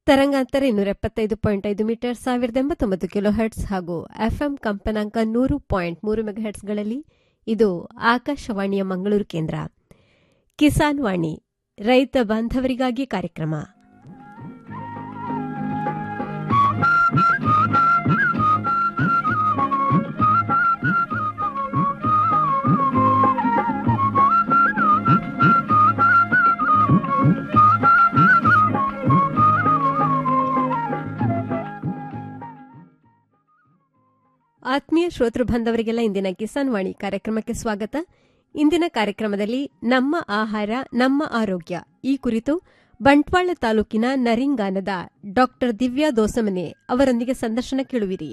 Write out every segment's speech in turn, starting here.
ತರಂಗಾಂತರ ಇನ್ನೂರ ಎಪ್ಪತ್ತೈದು ಪಾಯಿಂಟ್ ಐದು ಮೀಟರ್ ಸಾವಿರದ ಎಂಬತ್ತೊಂಬತ್ತು ಕಿಲೋ ಹರ್ಟ್ಸ್ ಹಾಗೂ ಎಫ್ಎಂ ಕಂಪನಾಂಕ ನೂರು ಪಾಯಿಂಟ್ ಮೂರು ಮೆಗಾಹೆಟ್ಸ್ಗಳಲ್ಲಿ ಇದು ಆಕಾಶವಾಣಿಯ ಮಂಗಳೂರು ಕೇಂದ್ರ ಕಿಸಾನ್ ವಾಣಿ ರೈತ ಬಾಂಧವರಿಗಾಗಿ ಕಾರ್ಯಕ್ರಮ ಆತ್ಮೀಯ ಶ್ರೋತೃ ಬಾಂಧವರಿಗೆಲ್ಲ ಇಂದಿನ ಕಿಸಾನ್ ವಾಣಿ ಕಾರ್ಯಕ್ರಮಕ್ಕೆ ಸ್ವಾಗತ ಇಂದಿನ ಕಾರ್ಯಕ್ರಮದಲ್ಲಿ ನಮ್ಮ ಆಹಾರ ನಮ್ಮ ಆರೋಗ್ಯ ಈ ಕುರಿತು ಬಂಟ್ವಾಳ ತಾಲೂಕಿನ ನರಿಂಗಾನದ ಡಾಕ್ಟರ್ ದಿವ್ಯಾ ದೋಸಮನೆ ಅವರೊಂದಿಗೆ ಸಂದರ್ಶನ ಕೇಳುವಿರಿ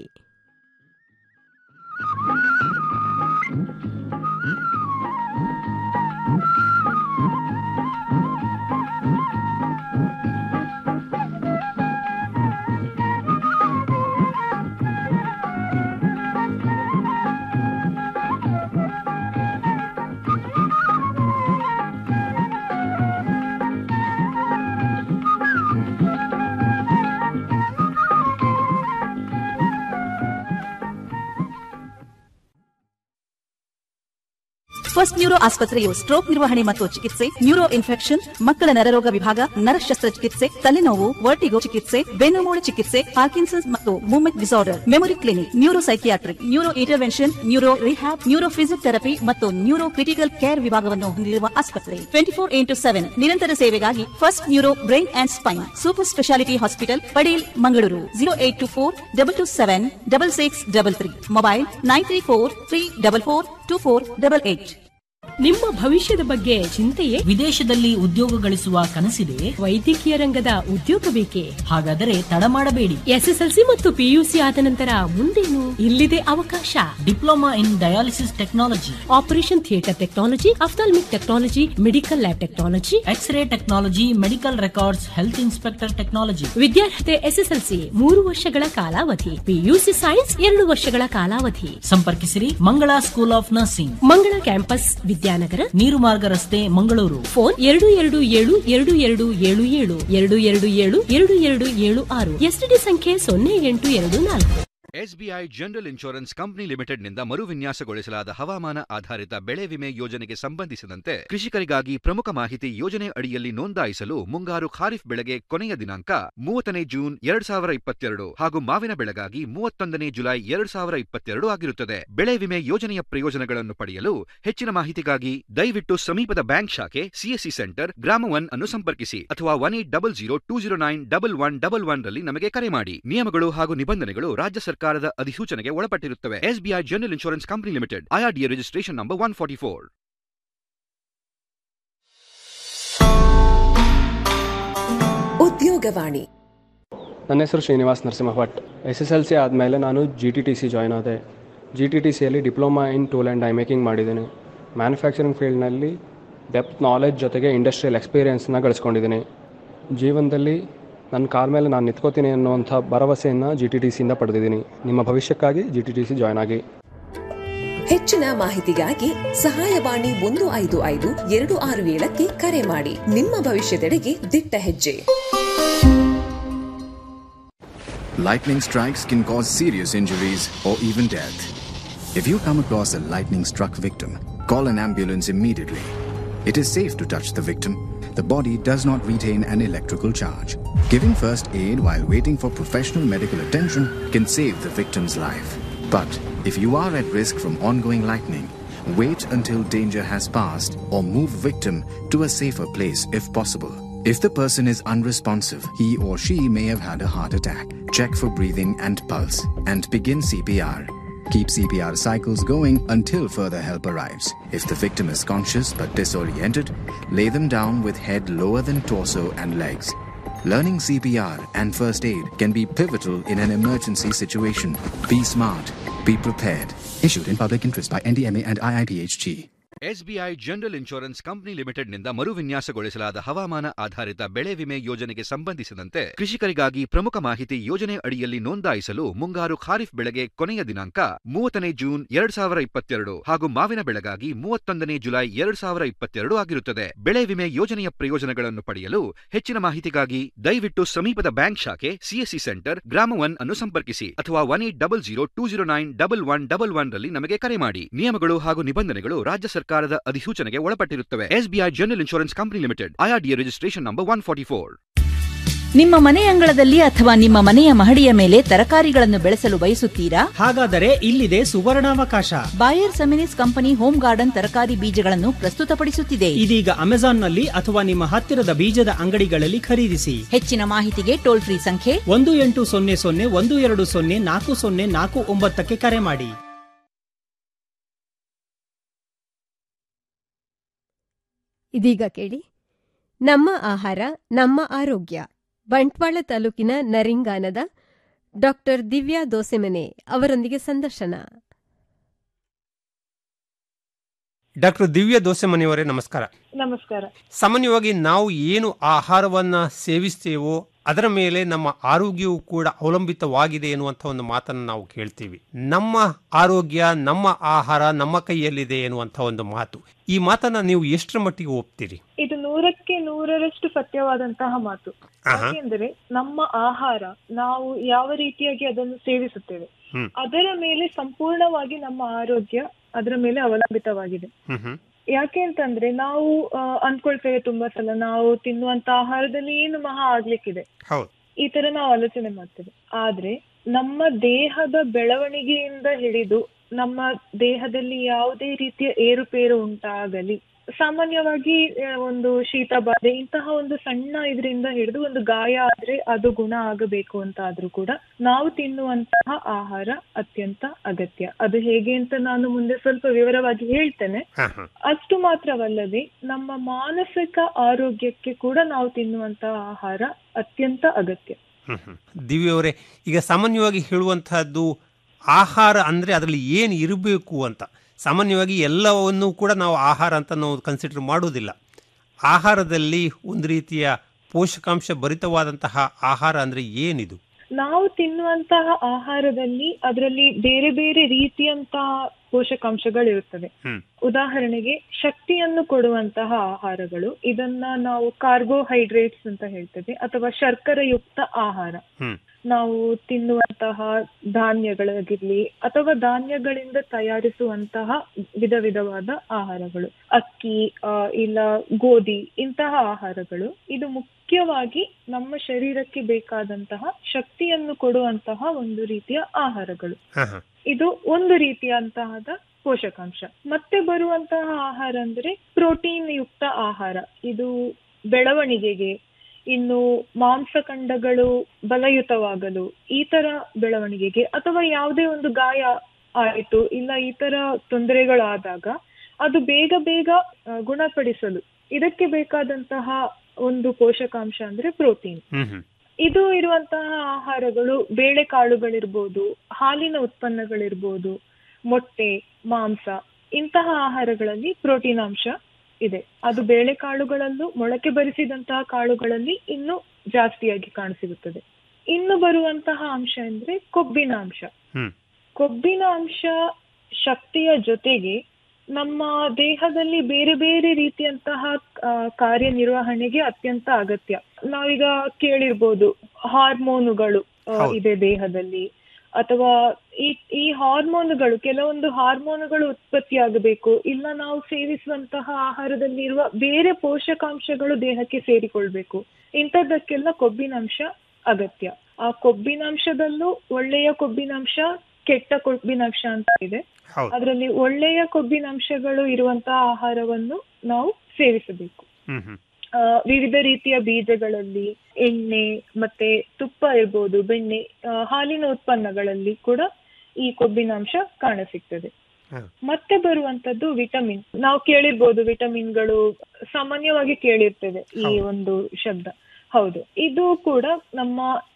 ಫಸ್ಟ್ ನ್ಯೂರೋ ಆಸ್ಪತ್ರೆಯು ಸ್ಟ್ರೋಕ್ ನಿರ್ವಹಣೆ ಮತ್ತು ಚಿಕಿತ್ಸೆ ನ್ಯೂರೋ ಇನ್ಫೆಕ್ಷನ್ ಮಕ್ಕಳ ನರರೋಗ ವಿಭಾಗ ನರ ಶಸ್ತ್ರಚಿಕಿತ್ಸೆ ತಲೆನೋವು ವರ್ಟಿಗೋ ಚಿಕಿತ್ಸೆ ಬೆನ್ನುಮೂಳೆ ಚಿಕಿತ್ಸೆ ಪಾರ್ಕಿನ್ಸನ್ಸ್ ಮತ್ತು movement disorder memory clinic neuro psychiatric neuro intervention neuro rehab neuro physiotherapy ಮತ್ತು ನ್ಯೂರೋ ಕ್ರಿಟಿಕಲ್ ಕೇರ್ ವಿಭಾಗವನ್ನು ಹೊಂದಿರುವ ಆಸ್ಪತ್ರೆ ಟ್ವೆಂಟಿ ಫೋರ್ ಇಂಟು ಸೆವೆನ್ ನಿರಂತರ ಸೇವೆಗಾಗಿ first neuro brain and spine super speciality hospital Padil Mangaluru zero eight two four double two seven double six double three mobile nine three four three double four two four double eight ನಿಮ್ಮ ಭವಿಷ್ಯದ ಬಗ್ಗೆ ಚಿಂತೆಯೇ ವಿದೇಶದಲ್ಲಿ ಉದ್ಯೋಗ ಗಳಿಸುವ ಕನಸಿದೆ ವೈದ್ಯಕೀಯ ರಂಗದ ಉದ್ಯೋಗ ಬೇಕೇ ಹಾಗಾದರೆ ತಡ ಮಾಡಬೇಡಿ ಎಸ್ಎಸ್ಎಲ್ಸಿ ಮತ್ತು ಪಿಯುಸಿ ಆದ ನಂತರ ಮುಂದೇನು ಇಲ್ಲಿದೆ ಅವಕಾಶ diploma in dialysis technology operation theatre technology ophthalmic technology medical lab technology X ray technology medical records health inspector technology ವಿದ್ಯಾರ್ಹತೆ ಎಸ್ಎಸ್ಎಲ್ಸಿ ಮೂರು ವರ್ಷಗಳ ಕಾಲಾವಧಿ ಪಿಯುಸಿ ಸೈನ್ಸ್ ಎರಡು ವರ್ಷಗಳ ಕಾಲಾವಧಿ ಸಂಪರ್ಕಿಸಿರಿ Mangala school of nursing Mangala campus Vidyanagar ನೀರು ಮಾರ್ಗ ರಸ್ತೆ ಮಂಗಳೂರು ಫೋನ್ ಎರಡು ಎರಡು ಏಳು ಎರಡು ಎರಡು ಏಳು ಏಳು ಎರಡು ಎರಡು ಏಳು ಎರಡು ಎರಡು ಏಳು ಆರು ಎಸ್ಟಿಡಿ ಸಂಖ್ಯೆ ಸೊನ್ನೆ ಎಂಟು ಎರಡು ನಾಲ್ಕು ಎಸ್ಬಿಐ ಜನರಲ್ ಇನ್ಶೂರೆನ್ಸ್ ಕಂಪನಿ ಲಿಮಿಟೆಡ್ನಿಂದ ಮರುವಿನ್ಯಾಸಗೊಳಿಸಲಾದ ಹವಾಮಾನ ಆಧಾರಿತ ಬೆಳೆ ವಿಮೆ ಯೋಜನೆಗೆ ಸಂಬಂಧಿಸಿದಂತೆ ಕೃಷಿಕರಿಗಾಗಿ ಪ್ರಮುಖ ಮಾಹಿತಿ ಯೋಜನೆ ಅಡಿಯಲ್ಲಿ ನೋಂದಾಯಿಸಲು ಮುಂಗಾರು ಖಾರಿಫ್ ಬೆಳೆಗೆ ಕೊನೆಯ ದಿನಾಂಕ ಮೂವತ್ತನೇ ಜೂನ್ ಎರಡ್ ಸಾವಿರ ಇಪ್ಪತ್ತೆರಡು ಹಾಗೂ ಮಾವಿನ ಬೆಳೆಗಾಗಿ ಮೂವತ್ತೊಂದನೇ ಜುಲೈ ಎರಡ್ ಸಾವಿರ ಇಪ್ಪತ್ತೆರಡು ಆಗಿರುತ್ತದೆ ಬೆಳೆ ವಿಮೆ ಯೋಜನೆಯ ಪ್ರಯೋಜನಗಳನ್ನು ಪಡೆಯಲು ಹೆಚ್ಚಿನ ಮಾಹಿತಿಗಾಗಿ ದಯವಿಟ್ಟು ಸಮೀಪದ ಬ್ಯಾಂಕ್ ಶಾಖೆ ಸಿಎಸ್ಸಿ ಸೆಂಟರ್ ಗ್ರಾಮ ಒನ್ ಅನ್ನು ಸಂಪರ್ಕಿಸಿ ಅಥವಾ one eight double zero two zero nine double one double one ರಲ್ಲಿ ನಮಗೆ ಕರೆ ಮಾಡಿ ನಿಯಮಗಳು ಹಾಗೂ ನಿಬಂಧನೆಗಳು ರಾಜ್ಯ ಸರ್ಕಾರದ ಅಧಿಸೂಚನೆಗೆ ಒಳಪಟ್ಟಿರುತ್ತವೆ SBI general insurance company limited IRDA registration number one forty four ಉದ್ಯೋಗವಾಣಿ ನನ್ನ ಹೆಸರು Srinivas Narasimha Bhat S S L C ಆದಮೇಲೆ ನಾನು G T T C join ಆದೆ ಜಿ ಟಿ ಟಿ ಸಿಯಲ್ಲಿ diploma in tool and die making ಮಾಡಿದ್ದೀನಿ ಮ್ಯಾನುಫ್ಯಾಕ್ಚರಿಂಗ್ ಫೀಲ್ಡ್ನಲ್ಲಿ ಡೆಪ್ತ್ ನಾಲೆಜ್ ಜೊತೆಗೆ ಇಂಡಸ್ಟ್ರಿಯಲ್ ಎಕ್ಸ್ಪೀರಿಯೆನ್ಸ್ನ ಗಳಿಸ್ಕೊಂಡಿದ್ದೀನಿ ಜೀವನದಲ್ಲಿ ನನ್ನ ಕಾಲ ಮೇಲೆ ನಾನು ನಿಂತ್ಕೋತೀನಿ ಅನ್ನುವಂಥ ಭರವಸೆಯನ್ನು ಜಿ ಟಿ ಟಿ ಸಿಯಿಂದ ಪಡೆದಿದ್ದೀನಿ ನಿಮ್ಮ ಭವಿಷ್ಯಕ್ಕಾಗಿ G T T C join ಆಗಿ ಹೆಚ್ಚಿನ ಮಾಹಿತಿಗಾಗಿ ಸಹಾಯವಾಣಿ ಒಂದು ಐದು ಐದು ಎರಡು ಆರು ಏಳಕ್ಕೆ ಕರೆ ಮಾಡಿ ನಿಮ್ಮ ಭವಿಷ್ಯದೆಡೆಗೆ ದಿಟ್ಟ ಹೆಜ್ಜೆ Lightning strikes can cause serious injuries or even death. If you come across a lightning struck victim, call an ambulance immediately. It is safe to touch the victim. The body does not retain an electrical charge. Giving first aid while waiting for professional medical attention can save the victim's life. But if you are at risk from ongoing lightning, wait until danger has passed or move victim to a safer place if possible. If the person is unresponsive, he or she may have had a heart attack. Check for breathing and pulse and begin CPR. Keep CPR cycles going until further help arrives. If the victim is conscious but disoriented, lay them down with head lower than torso and legs. Learning CPR and first aid can be pivotal in an emergency situation. Be smart. Be prepared. Issued in public interest by NDMA and IIPHG. SBI general insurance company ಲಿಮಿಟೆಡ್ನಿಂದ ಮರುವಿನ್ಯಾಸಗೊಳಿಸಲಾದ ಹವಾಮಾನ ಆಧಾರಿತ ಬೆಳೆ ವಿಮೆ ಯೋಜನೆಗೆ ಸಂಬಂಧಿಸಿದಂತೆ ಕೃಷಿಕರಿಗಾಗಿ ಪ್ರಮುಖ ಮಾಹಿತಿ ಯೋಜನೆ ಅಡಿಯಲ್ಲಿ ನೋಂದಾಯಿಸಲು ಮುಂಗಾರು ಖಾರಿಫ್ ಬೆಳೆಗೆ ಕೊನೆಯ ದಿನಾಂಕ ಮೂವತ್ತನೇ ಜೂನ್ ಎರಡ್ ಸಾವಿರ ಇಪ್ಪತ್ತೆರಡು ಹಾಗೂ ಮಾವಿನ ಬೆಳೆಗಾಗಿ ಮೂವತ್ತೊಂದನೇ ಜುಲೈ ಎರಡ್ ಸಾವಿರ ಇಪ್ಪತ್ತೆರಡು ಆಗಿರುತ್ತದೆ ಬೆಳೆ ವಿಮೆ ಯೋಜನೆಯ ಪ್ರಯೋಜನಗಳನ್ನು ಪಡೆಯಲು ಹೆಚ್ಚಿನ ಮಾಹಿತಿಗಾಗಿ ದಯವಿಟ್ಟು ಸಮೀಪದ ಬ್ಯಾಂಕ್ ಶಾಖೆ ಸಿಎಸ್ಸಿ ಸೆಂಟರ್ ಗ್ರಾಮ ಒನ್ ಅನ್ನು ಸಂಪರ್ಕಿಸಿ ಅಥವಾ one eight double zero two zero nine double one double one ರಲ್ಲಿ ನಮಗೆ ಕರೆ ಮಾಡಿ ನಿಯಮಗಳು ಹಾಗೂ ನಿಬಂಧನೆಗಳು ರಾಜ್ಯ ಸರ್ಕಾರದ ಅಧಿಸೂಚನೆಗೆ ಒಳಪಟ್ಟಿರುತ್ತವೆ SBI general insurance company limited IRDA registration number one forty four ನಿಮ್ಮ ಮನೆ ಅಂಗಳದಲ್ಲಿ ಅಥವಾ ನಿಮ್ಮ ಮನೆಯ ಮಹಡಿಯ ಮೇಲೆ ತರಕಾರಿಗಳನ್ನು ಬೆಳೆಸಲು ಬಯಸುತ್ತೀರಾ ಹಾಗಾದರೆ ಇಲ್ಲಿದೆ ಸುವರ್ಣಾವಕಾಶ Bayer Seminis company home garden ತರಕಾರಿ ಬೀಜಗಳನ್ನು ಪ್ರಸ್ತುತಪಡಿಸುತ್ತಿದೆ ಇದೀಗ ಅಮೆಜಾನ್ನಲ್ಲಿ ಅಥವಾ ನಿಮ್ಮ ಹತ್ತಿರದ ಬೀಜದ ಅಂಗಡಿಗಳಲ್ಲಿ ಖರೀದಿಸಿ ಹೆಚ್ಚಿನ ಮಾಹಿತಿಗೆ ಟೋಲ್ ಫ್ರೀ ಸಂಖ್ಯೆ ಒಂದು ಎಂಟು ಸೊನ್ನೆ ಸೊನ್ನೆ ಒಂದು ಎರಡು ಸೊನ್ನೆ ನಾಲ್ಕು ಸೊನ್ನೆ ನಾಲ್ಕು ಒಂಬತ್ತಕ್ಕೆ ಕರೆ ಮಾಡಿ ಇದೀಗ ಕೇಳಿ ನಮ್ಮ ಆಹಾರ ನಮ್ಮ ಆರೋಗ್ಯ ಬಂಟ್ವಾಳ ತಾಲೂಕಿನ ನರಿಂಗಾನದ ಡಾಕ್ಟರ್ ದಿವ್ಯಾ ದೋಸೆಮನೆ ಅವರೊಂದಿಗೆ ಸಂದರ್ಶನ ಡಾಕ್ಟರ್ ದಿವ್ಯ ದೋಸೆಮನೆಯವರೇ ನಮಸ್ಕಾರ ನಮಸ್ಕಾರ ಸಾಮಾನ್ಯವಾಗಿ ನಾವು ಏನು ಆಹಾರವನ್ನ ಸೇವಿಸ್ತೇವೋ ಅದರ ಮೇಲೆ ನಮ್ಮ ಆರೋಗ್ಯವು ಕೂಡ ಅವಲಂಬಿತವಾಗಿದೆ ಎನ್ನುವಂಥ ಒಂದು ಮಾತನ್ನು ನಾವು ಕೇಳ್ತೀವಿ ನಮ್ಮ ಆರೋಗ್ಯ ನಮ್ಮ ಆಹಾರ ನಮ್ಮ ಕೈಯಲ್ಲಿದೆ ಎನ್ನುವಂಥ ಒಂದು ಮಾತು ಈ ಮಾತನ್ನ ನೀವು ಎಷ್ಟರ ಮಟ್ಟಿಗೆ ಒಪ್ತೀರಿ ಇದು ನೂರಕ್ಕೆ ನೂರರಷ್ಟು ಸತ್ಯವಾದಂತಹ ಮಾತು ಆಹಾ. ಯಾಕೆಂದ್ರೆ ನಮ್ಮ ಆಹಾರ ನಾವು ಯಾವ ರೀತಿಯಾಗಿ ಅದನ್ನು ಸೇವಿಸುತ್ತೇವೆ ಹ್ಮ್. ಅದರ ಮೇಲೆ ಸಂಪೂರ್ಣವಾಗಿ ನಮ್ಮ ಆರೋಗ್ಯ ಅದರ ಮೇಲೆ ಅವಲಂಬಿತವಾಗಿದೆ ಹ್ಮ್ ಹ್ಮ್ ಯಾಕೆ ಅಂತಂದ್ರೆ ನಾವು ಆ, ಅನ್ಕೊಳ್ತೇವೆ ತುಂಬಾ ಸಲ ನಾವು ತಿನ್ನುವಂತ ಆಹಾರದಲ್ಲಿ ಏನು ಮಹಾ ಆಗ್ಲಿಕ್ಕಿದೆ ಹೌದು ಈ ತರ ನಾವು ಆಲೋಚನೆ ಮಾಡ್ತೇವೆ ಆದ್ರೆ ನಮ್ಮ ದೇಹದ ಬೆಳವಣಿಗೆಯಿಂದ ಹಿಡಿದು ನಮ್ಮ ದೇಹದಲ್ಲಿ ಯಾವುದೇ ರೀತಿಯ ಏರುಪೇರು ಉಂಟಾಗಲಿ ಸಾಮಾನ್ಯವಾಗಿ ಆ, ಒಂದು ಶೀತ ಬಾಧೆ ಇಂತಹ ಒಂದು ಸಣ್ಣ ಇದರಿಂದ ಹಿಡಿದು ಒಂದು ಗಾಯ ಆದ್ರೆ ಅದು ಗುಣ ಆಗಬೇಕು ಅಂತ ಆದ್ರೂ ಕೂಡ ನಾವು ತಿನ್ನುವಂತಹ ಆಹಾರ ಅತ್ಯಂತ ಅಗತ್ಯ ಅದು ಹೇಗೆ ಅಂತ ನಾನು ಮುಂದೆ ಸ್ವಲ್ಪ ವಿವರವಾಗಿ ಹೇಳ್ತೇನೆ ಹಾ ಹಾ ಅಷ್ಟು ಮಾತ್ರವಲ್ಲದೆ ನಮ್ಮ ಮಾನಸಿಕ ಆರೋಗ್ಯಕ್ಕೆ ಕೂಡ ನಾವು ತಿನ್ನುವಂತಹ ಆಹಾರ ಅತ್ಯಂತ ಅಗತ್ಯ ಹ್ಮ್ ಹ್ಮ್ ದಿವ್ಯ ಅವರೇ ಈಗ ಸಾಮಾನ್ಯವಾಗಿ ಹೇಳುವಂತಹದ್ದು ಆಹಾರ ಅಂದ್ರೆ ಅದರಲ್ಲಿ ಏನು ಇರಬೇಕು ಅಂತ ಸಾಮಾನ್ಯವಾಗಿ ಎಲ್ಲವನ್ನೂ ಕೂಡ ನಾವು ಆಹಾರ ಅಂತ ನಾವು ಕನ್ಸಿಡರ್ ಮಾಡೋದಿಲ್ಲ ಆಹಾರದಲ್ಲಿ ಒಂದು ರೀತಿಯ ಪೋಷಕಾಂಶ ಭರಿತವಾದಂತಹ ಆಹಾರ ಅಂದ್ರೆ ಏನಿದು ನಾವು ತಿನ್ನುವಂತಹ ಆಹಾರದಲ್ಲಿ ಅದರಲ್ಲಿ ಬೇರೆ ಬೇರೆ ರೀತಿಯಂತಹ ಪೋಷಕಾಂಶಗಳಿರುತ್ತವೆ ಹ್ಮ್ ಉದಾಹರಣೆಗೆ ಶಕ್ತಿಯನ್ನು ಕೊಡುವಂತಹ ಆಹಾರಗಳು ಇದನ್ನ ನಾವು ಕಾರ್ಬೋಹೈಡ್ರೇಟ್ಸ್ ಅಂತ ಹೇಳ್ತೇವೆ ಅಥವಾ ಶರ್ಕರೆಯುಕ್ತ ಆಹಾರ ಹ್ಮ್ ನಾವು ತಿನ್ನುವಂತಹ ಧಾನ್ಯಗಳಾಗಿರ್ಲಿ ಅಥವಾ ಧಾನ್ಯಗಳಿಂದ ತಯಾರಿಸುವಂತಹ ವಿಧ ವಿಧವಾದ ಆಹಾರಗಳು ಅಕ್ಕಿ ಆ, ಇಲ್ಲ ಗೋಧಿ ಇಂತಹ ಆಹಾರಗಳು ಇದು ಮುಖ್ಯವಾಗಿ ನಮ್ಮ ಶರೀರಕ್ಕೆ ಬೇಕಾದಂತಹ ಶಕ್ತಿಯನ್ನು ಕೊಡುವಂತಹ ಒಂದು ರೀತಿಯ ಆಹಾರಗಳು ಹಾ ಹಾ ಇದು ಒಂದು ರೀತಿಯಂತಹದ ಪೋಷಕಾಂಶ ಮತ್ತೆ ಬರುವಂತಹ ಆಹಾರ ಅಂದ್ರೆ ಪ್ರೋಟೀನ್ ಯುಕ್ತ ಆಹಾರ ಇದು ಬೆಳವಣಿಗೆಗೆ ಇನ್ನು ಮಾಂಸಖಂಡಗಳು ಬಲಯುತವಾಗಲು ಈ ತರ ಬೆಳವಣಿಗೆಗೆ ಅಥವಾ ಯಾವುದೇ ಒಂದು ಗಾಯ ಆಯಿತು ಇಲ್ಲ ಈ ತರ ತೊಂದರೆಗಳಾದಾಗ ಅದು ಬೇಗ ಬೇಗ ಆ, ಗುಣಪಡಿಸಲು ಇದಕ್ಕೆ ಬೇಕಾದಂತಹ ಒಂದು ಪೋಷಕಾಂಶ ಅಂದ್ರೆ ಪ್ರೋಟೀನ್ ಹ್ಮ್ ಹ್ಮ್ ಇದು ಇರುವಂತಹ ಆಹಾರಗಳು ಬೇಳೆಕಾಳುಗಳಿರ್ಬೋದು ಹಾಲಿನ ಉತ್ಪನ್ನಗಳಿರ್ಬೋದು ಮೊಟ್ಟೆ ಮಾಂಸ ಇಂತಹ ಆಹಾರಗಳಲ್ಲಿ ಪ್ರೋಟೀನ್ ಅಂಶ ಇದೆ ಅದು ಬೇಳೆಕಾಳುಗಳಲ್ಲೂ ಮೊಳಕೆ ಬರಿಸಿದಂತಹ ಕಾಳುಗಳಲ್ಲಿ ಇನ್ನೂ ಜಾಸ್ತಿಯಾಗಿ ಕಾಣಸಿಗುತ್ತದೆ ಇನ್ನು ಬರುವಂತಹ ಅಂಶ ಅಂದ್ರೆ ಕೊಬ್ಬಿನ ಅಂಶ ಹ್ಮ್ ಕೊಬ್ಬಿನ ಅಂಶ ಶಕ್ತಿಯ ಜೊತೆಗೆ ನಮ್ಮ ದೇಹದಲ್ಲಿ ಬೇರೆ ಬೇರೆ ರೀತಿಯಂತಹ ಆ, ಕಾರ್ಯನಿರ್ವಹಣೆಗೆ ಅತ್ಯಂತ ಅಗತ್ಯ ನಾವೀಗ ಕೇಳಿರ್ಬೋದು ಹಾರ್ಮೋನುಗಳು ಆ, ಹೌದು. ಇದೆ ದೇಹದಲ್ಲಿ ಅಥವಾ ಈ ಈ ಹಾರ್ಮೋನುಗಳು ಕೆಲವೊಂದು ಹಾರ್ಮೋನುಗಳು ಉತ್ಪತ್ತಿಯಾಗಬೇಕು ಇಲ್ಲ ನಾವು ಸೇವಿಸುವಂತಹ ಆಹಾರದಲ್ಲಿ ಇರುವ ಬೇರೆ ಪೋಷಕಾಂಶಗಳು ದೇಹಕ್ಕೆ ಸೇರಿಕೊಳ್ಬೇಕು ಇಂಥದ್ದಕ್ಕೆಲ್ಲ ಕೊಬ್ಬಿನಾಂಶ ಅಗತ್ಯ ಆ ಕೊಬ್ಬಿನಾಂಶದಲ್ಲೂ ಒಳ್ಳೆಯ ಕೊಬ್ಬಿನಾಂಶ ಕೆಟ್ಟ ಕೊಬ್ಬಿನಾಂಶ ಅಂತ ಇದೆ ಹೌದು ಅದರಲ್ಲಿ ಒಳ್ಳೆಯ ಕೊಬ್ಬಿನಾಂಶಗಳು ಇರುವಂತಹ ಆಹಾರವನ್ನು ನಾವು ಸೇವಿಸಬೇಕು ಹ್ಮ್ ಹ್ಮ್ ಆ, ವಿವಿಧ ರೀತಿಯ ಬೀಜಗಳಲ್ಲಿ ಎಣ್ಣೆ ಮತ್ತೆ ತುಪ್ಪ ಇರ್ಬೋದು ಬೆಣ್ಣೆ ಆ, ಹಾಲಿನ ಉತ್ಪನ್ನಗಳಲ್ಲಿ ಕೂಡ ಈ ಕೊಬ್ಬಿನಾಂಶ ಕಾಣಸಿಗ್ತದೆ ಹ. ಮತ್ತೆ ಬರುವಂತದ್ದು ವಿಟಮಿನ್ ನಾವು ಕೇಳಿರ್ಬೋದು ವಿಟಮಿನ್ಗಳು ಸಾಮಾನ್ಯವಾಗಿ ಕೇಳಿರ್ತೇವೆ ಈ ಹೌದು. ಒಂದು ಶಬ್ದ ಹೌದು ಇದು ಕೂಡ ನಮ್ಮ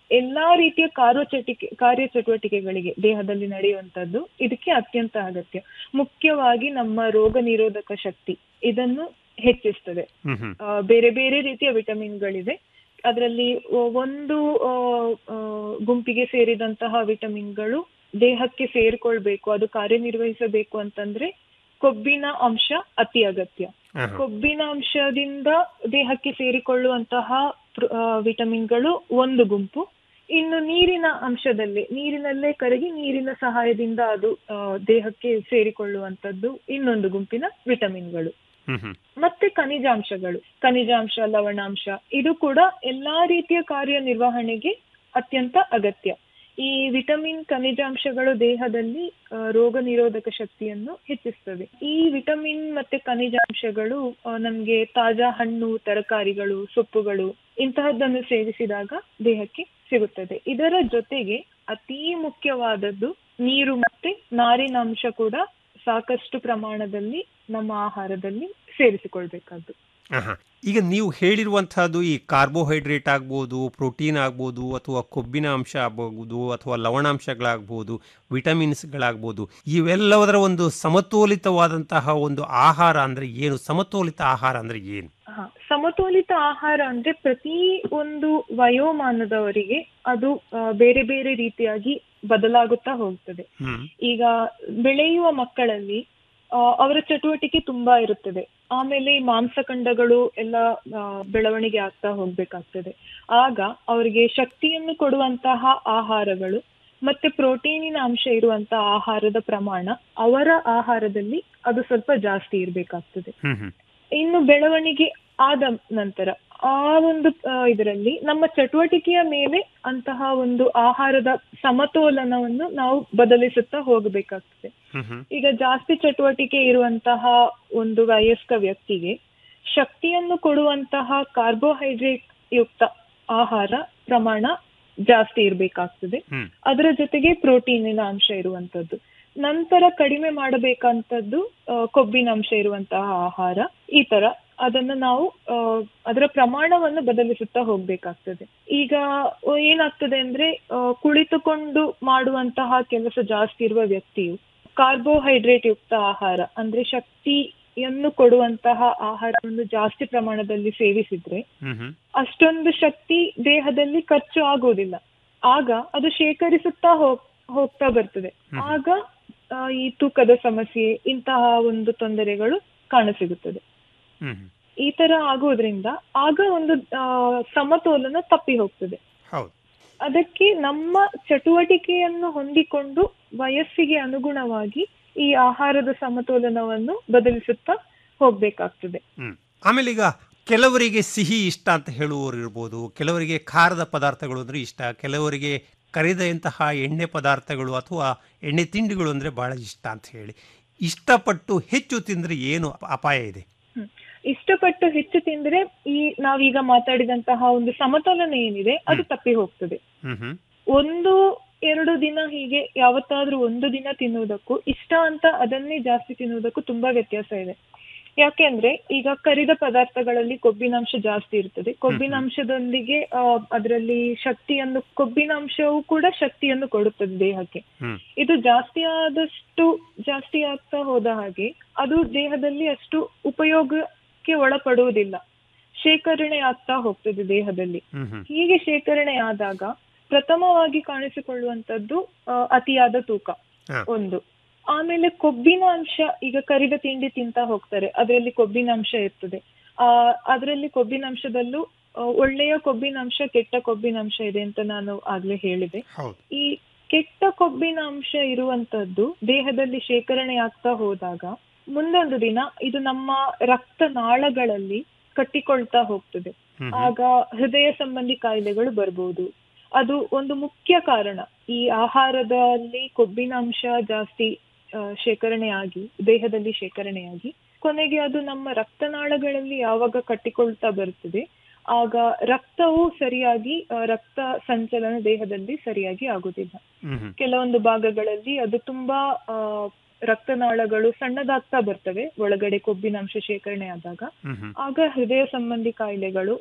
ಎಲ್ಲಾ ರೀತಿಯ ಕಾರ್ಯಚಟಿಕೆ ಕಾರ್ಯಚಟುವಟಿಕೆಗಳಿಗೆ ದೇಹದಲ್ಲಿ ನಡೆಯುವಂತದ್ದು ಇದಕ್ಕೆ ಅತ್ಯಂತ ಅಗತ್ಯ ಮುಖ್ಯವಾಗಿ ನಮ್ಮ ರೋಗ ನಿರೋಧಕ ಶಕ್ತಿ ಇದನ್ನು ಹೆಚ್ಚಿಸ್ತದೆ ಹ್ಮ್ ಹ್ಮ್ ಆ, ಬೇರೆ ಬೇರೆ ರೀತಿಯ ವಿಟಮಿನ್ಗಳಿದೆ ಅದರಲ್ಲಿ ಒಂದು ಆ, ಆ, ಗುಂಪಿಗೆ ಸೇರಿದಂತಹ ವಿಟಮಿನ್ಗಳು ದೇಹಕ್ಕೆ ಸೇರ್ಕೊಳ್ಬೇಕು ಅದು ಕಾರ್ಯನಿರ್ವಹಿಸಬೇಕು ಅಂತಂದ್ರೆ ಕೊಬ್ಬಿನ ಅಂಶ ಅತಿ ಅಗತ್ಯ ಆಹಾ. ಕೊಬ್ಬಿನ ಅಂಶದಿಂದ ದೇಹಕ್ಕೆ ಸೇರಿಕೊಳ್ಳುವಂತಹ ಪ್ರ- ಆ, ವಿಟಮಿನ್ಗಳು ಒಂದು ಗುಂಪು ಇನ್ನು ನೀರಿನ ಅಂಶದಲ್ಲಿ ನೀರಿನಲ್ಲೇ ಕರಗಿ ನೀರಿನ ಸಹಾಯದಿಂದ ಅದು ಆ, ದೇಹಕ್ಕೆ ಸೇರಿಕೊಳ್ಳುವಂತದ್ದು ಇನ್ನೊಂದು ಗುಂಪಿನ ವಿಟಮಿನ್ಗಳು ಹ್ಮ್ ಹ್ಮ್ ಮತ್ತೆ ಖನಿಜಾಂಶಗಳು ಖನಿಜಾಂಶ ಲವಣಾಂಶ ಇದು ಕೂಡ ಎಲ್ಲಾ ರೀತಿಯ ಕಾರ್ಯನಿರ್ವಹಣೆಗೆ ಅತ್ಯಂತ ಅಗತ್ಯ ಈ ವಿಟಮಿನ್ ಖನಿಜಾಂಶಗಳು ದೇಹದಲ್ಲಿ ಆ, ರೋಗ ನಿರೋಧಕ ಶಕ್ತಿಯನ್ನು ಹೆಚ್ಚಿಸ್ತದೆ ಈ ವಿಟಮಿನ್ ಮತ್ತೆ ಖನಿಜಾಂಶಗಳು ಆ, ನಮ್ಗೆ ತಾಜಾ ಹಣ್ಣು ತರಕಾರಿಗಳು ಸೊಪ್ಪುಗಳು ಇಂತಹದ್ದನ್ನು ಸೇವಿಸಿದಾಗ ದೇಹಕ್ಕೆ ಸಿಗುತ್ತದೆ ಇದರ ಜೊತೆಗೆ ಅತಿ ಮುಖ್ಯವಾದದ್ದು ನೀರು ಮತ್ತೆ ನಾರಿನಾಂಶ ಕೂಡ ಸಾಕಷ್ಟು ಪ್ರಮಾಣದಲ್ಲಿ ನಮ್ಮ ಆಹಾರದಲ್ಲಿ ಸೇರಿಸಿಕೊಳ್ಬೇಕಾದ್ದು ಆಹಾ. ಈಗ ನೀವು ಹೇಳಿರುವಂತಹದ್ದು ಈ ಕಾರ್ಬೋಹೈಡ್ರೇಟ್ ಆಗ್ಬೋದು ಪ್ರೋಟೀನ್ ಆಗ್ಬೋದು ಅಥವಾ ಕೊಬ್ಬಿನ ಅಂಶ ಆಗ್ಬೋದು ಅಥವಾ ಲವಣಾಂಶಗಳಾಗ್ಬೋದು ವಿಟಮಿನ್ಸ್ಗಳಾಗ್ಬೋದು ಇವೆಲ್ಲದರ ಒಂದು ಸಮತೋಲಿತವಾದಂತಹ ಒಂದು ಆಹಾರ ಅಂದ್ರೆ ಏನು ಸಮತೋಲಿತ ಆಹಾರ ಅಂದ್ರೆ ಏನು ಹ, ಸಮತೋಲಿತ ಆಹಾರ ಅಂದ್ರೆ ಪ್ರತಿ ಒಂದು ವಯೋಮಾನದವರಿಗೆ ಅದು ಆ, ಬೇರೆ ಬೇರೆ ರೀತಿಯಾಗಿ ಬದಲಾಗುತ್ತಾ ಹೋಗ್ತದೆ ಹ್ಮ್ ಈಗ ಬೆಳೆಯುವ ಮಕ್ಕಳಲ್ಲಿ ಆ, ಅವರ ಚಟುವಟಿಕೆ ತುಂಬಾ ಇರುತ್ತದೆ ಆಮೇಲೆ ಈ ಮಾಂಸಖಂಡಗಳು ಎಲ್ಲ ಆ, ಬೆಳವಣಿಗೆ ಆಗ್ತಾ ಹೋಗ್ಬೇಕಾಗ್ತದೆ ಆಗ ಅವರಿಗೆ ಶಕ್ತಿಯನ್ನು ಕೊಡುವಂತಹ ಆಹಾರಗಳು ಮತ್ತೆ ಪ್ರೋಟೀನಿನ ಅಂಶ ಇರುವಂತಹ ಆಹಾರದ ಪ್ರಮಾಣ ಅವರ ಆಹಾರದಲ್ಲಿ ಅದು ಸ್ವಲ್ಪ ಜಾಸ್ತಿ ಇರ್ಬೇಕಾಗ್ತದೆ ಹ್ಮ್ ಹ್ಮ್ ಇನ್ನು ಬೆಳವಣಿಗೆ ಆದ ನಂತರ ಆ ಒಂದು ಆ, ಇದರಲ್ಲಿ ನಮ್ಮ ಚಟುವಟಿಕೆಯ ಮೇಲೆ ಅಂತಹ ಒಂದು ಆಹಾರದ ಸಮತೋಲನವನ್ನು ನಾವು ಬದಲಿಸುತ್ತಾ ಹೋಗಬೇಕಾಗ್ತದೆ ಹ್ಮ್ ಹ್ಮ್ ಈಗ ಜಾಸ್ತಿ ಚಟುವಟಿಕೆ ಇರುವಂತಹ ಒಂದು ವಯಸ್ಕ ವ್ಯಕ್ತಿಗೆ ಶಕ್ತಿಯನ್ನು ಕೊಡುವಂತಹ ಕಾರ್ಬೋಹೈಡ್ರೇಟ್ ಯುಕ್ತ ಆಹಾರ ಪ್ರಮಾಣ ಜಾಸ್ತಿ ಇರಬೇಕಾಗ್ತದೆ ಹ್ಮ್ ಅದರ ಜೊತೆಗೆ ಪ್ರೋಟೀನಿನ ಅಂಶ ಇರುವಂತದ್ದು ನಂತರ ಕಡಿಮೆ ಮಾಡಬೇಕಂತದ್ದು ಆ, ಕೊಬ್ಬಿನ ಅಂಶ ಇರುವಂತಹ ಆಹಾರ ಈ ತರ ಅದನ್ನು ನಾವು ಆ, ಅದರ ಪ್ರಮಾಣವನ್ನು ಬದಲಿಸುತ್ತಾ ಹೋಗ್ಬೇಕಾಗ್ತದೆ ಈಗ ಆ, ಏನಾಗ್ತದೆ ಅಂದ್ರೆ ಆ, ಕುಳಿತುಕೊಂಡು ಮಾಡುವಂತಹ ಕೆಲಸ ಜಾಸ್ತಿ ಇರುವ ವ್ಯಕ್ತಿಯು ಕಾರ್ಬೋಹೈಡ್ರೇಟ್ ಯುಕ್ತ ಆಹಾರ ಅಂದ್ರೆ ಶಕ್ತಿಯನ್ನು ಕೊಡುವಂತಹ ಆಹಾರವನ್ನು ಜಾಸ್ತಿ ಪ್ರಮಾಣದಲ್ಲಿ ಸೇವಿಸಿದ್ರೆ ಹ್ಮ್ ಹ್ಮ್ ಅಷ್ಟೊಂದು ಶಕ್ತಿ ದೇಹದಲ್ಲಿ ಖರ್ಚು ಆಗೋದಿಲ್ಲ ಆಗ ಅದು ಶೇಖರಿಸುತ್ತಾ ಹೋಗ್ ಹೋಗ್ತಾ ಬರ್ತದೆ ಆಗ ಆ, ಈ ತೂಕದ ಸಮಸ್ಯೆ ಇಂತಹ ಒಂದು ತೊಂದರೆಗಳು ಕಾಣಸಿಗುತ್ತದೆ ಹ್ಮ್ ಹ್ಮ್ ಈ ತರ ಆಗೋದ್ರಿಂದ ಆಗ ಒಂದು ಆ, ಸಮತೋಲನ ತಪ್ಪಿ ಹೋಗ್ತದೆ ಹೌದು ಅದಕ್ಕೆ ನಮ್ಮ ಚಟುವಟಿಕೆಯನ್ನು ಹೊಂದಿಕೊಂಡು ವಯಸ್ಸಿಗೆ ಅನುಗುಣವಾಗಿ ಈ ಆಹಾರದ ಸಮತೋಲನವನ್ನು ಬದಲಿಸುತ್ತಾ ಹೋಗ್ಬೇಕಾಗ್ತದೆ ಹ್ಮ್ ಆಮೇಲೆ ಈಗ ಕೆಲವರಿಗೆ ಸಿಹಿ ಇಷ್ಟ ಅಂತ ಹೇಳುವವರು ಇರ್ಬೋದು ಕೆಲವರಿಗೆ ಖಾರದ ಪದಾರ್ಥಗಳು ಅಂದ್ರೆ ಇಷ್ಟ ಕೆಲವರಿಗೆ ಕರಿದಂತಹ ಎಣ್ಣೆ ಪದಾರ್ಥಗಳು ಅಥವಾ ಎಣ್ಣೆ ತಿಂಡಿಗಳು ಅಂದ್ರೆ ಬಹಳ ಇಷ್ಟ ಅಂತ ಹೇಳಿ ಇಷ್ಟಪಟ್ಟು ಹೆಚ್ಚು ತಿಂದ್ರೆ ಏನು ಅಪಾಯ ಇದೆ ಹ್ಮ್. ಇಷ್ಟಪಟ್ಟು ಹೆಚ್ಚು ತಿಂದ್ರೆ ಈ ನಾವೀಗ ಮಾತಾಡಿದಂತಹ ಒಂದು ಸಮತೋಲನ ಏನಿದೆ ಅದು ತಪ್ಪಿ ಹೋಗ್ತದೆ ಹ್ಮ್ ಹ್ಮ್ ಒಂದು ಎರಡು ದಿನ ಹೀಗೆ ಯಾವತ್ತಾದ್ರೂ ಒಂದು ದಿನ ತಿನ್ನುವುದಕ್ಕೂ ಇಷ್ಟ ಅಂತ ಅದನ್ನೇ ಜಾಸ್ತಿ ತಿನ್ನುವುದಕ್ಕೂ ತುಂಬಾ ವ್ಯತ್ಯಾಸ ಇದೆ ಯಾಕೆಂದ್ರೆ ಈಗ ಕರಿದ ಪದಾರ್ಥಗಳಲ್ಲಿ ಕೊಬ್ಬಿನಾಂಶ ಜಾಸ್ತಿ ಇರ್ತದೆ ಕೊಬ್ಬಿನಾಂಶದೊಂದಿಗೆ ಆ, ಅದರಲ್ಲಿ ಶಕ್ತಿಯನ್ನು ಕೊಬ್ಬಿನಾಂಶವು ಕೂಡ ಶಕ್ತಿಯನ್ನು ಕೊಡುತ್ತದೆ ದೇಹಕ್ಕೆ ಹ್ಮ್ ಇದು ಜಾಸ್ತಿ ಆದಷ್ಟು ಜಾಸ್ತಿ ಆಗ್ತಾ ಹೋದ ಹಾಗೆ ಅದು ದೇಹದಲ್ಲಿ ಅಷ್ಟು ಉಪಯೋಗಕ್ಕೆ ಒಳಪಡುವುದಿಲ್ಲ ಶೇಖರಣೆ ಆಗ್ತಾ ಹೋಗ್ತದೆ ದೇಹದಲ್ಲಿ ಹ್ಮ್ ಹ್ಮ್ ಹೀಗೆ ಶೇಖರಣೆ ಆದಾಗ ಪ್ರಥಮವಾಗಿ ಕಾಣಿಸಿಕೊಳ್ಳುವಂತದ್ದು ಆ, ಅತಿಯಾದ ತೂಕ ಹಾ. ಒಂದು ಆಮೇಲೆ ಕೊಬ್ಬಿನ ಅಂಶ ಈಗ ಕರಿದ ತಿಂಡಿ ತಿಂತಾ ಹೋಗ್ತಾರೆ ಅದರಲ್ಲಿ ಕೊಬ್ಬಿನ ಅಂಶ ಇರ್ತದೆ ಆ ಅದರಲ್ಲಿ ಕೊಬ್ಬಿನ ಅಂಶದಲ್ಲೂ ಆ, ಒಳ್ಳೆಯ ಕೊಬ್ಬಿನ ಅಂಶ ಕೆಟ್ಟ ಕೊಬ್ಬಿನ ಅಂಶ ಇದೆ ಅಂತ ನಾನು ಆಗ್ಲೇ ಹೇಳಿದೆ ಹೌದು ಈ ಕೆಟ್ಟ ಕೊಬ್ಬಿನ ಅಂಶ ಇರುವಂತದ್ದು ದೇಹದಲ್ಲಿ ಶೇಖರಣೆ ಆಗ್ತಾ ಹೋದಾಗ ಮುಂದೊಂದು ದಿನ ಇದು ನಮ್ಮ ರಕ್ತ ನಾಳಗಳಲ್ಲಿ ಕಟ್ಟಿಕೊಳ್ತಾ ಹೋಗ್ತದೆ ಹ್ಮ್ ಆಗ ಹೃದಯ ಸಂಬಂಧಿ ಕಾಯಿಲೆಗಳು ಬರ್ಬೋದು ಅದು ಒಂದು ಮುಖ್ಯ ಕಾರಣ ಈ ಆಹಾರದಲ್ಲಿ ಕೊಬ್ಬಿನ ಅಂಶ ಜಾಸ್ತಿ ಆ, ಶೇಖರಣೆ ಆಗಿ ದೇಹದಲ್ಲಿ ಶೇಖರಣೆಯಾಗಿ ಕೊನೆಗೆ ಅದು ನಮ್ಮ ರಕ್ತನಾಳಗಳಲ್ಲಿ ಯಾವಾಗ ಕಟ್ಟಿಕೊಳ್ತಾ ಬರ್ತದೆ ಆಗ ರಕ್ತವು ಸರಿಯಾಗಿ ಆ, ರಕ್ತ ಸಂಚಲನ ದೇಹದಲ್ಲಿ ಸರಿಯಾಗಿ ಆಗುದಿಲ್ಲ ಹ್ಮ್ ಹ್ಮ್ ಕೆಲವೊಂದು ಭಾಗಗಳಲ್ಲಿ ಅದು ತುಂಬಾ ಆ, ರಕ್ತನಾಳಗಳು ಸಣ್ಣದಾಗ್ತಾ ಬರ್ತವೆ ಒಳಗಡೆ ಕೊಬ್ಬಿನಾಂಶ ಶೇಖರಣೆ ಆದಾಗ ಹ್ಮ್ ಹ್ಮ್ ಆಗ ಹೃದಯ ಸಂಬಂಧಿ ಕಾಯಿಲೆಗಳು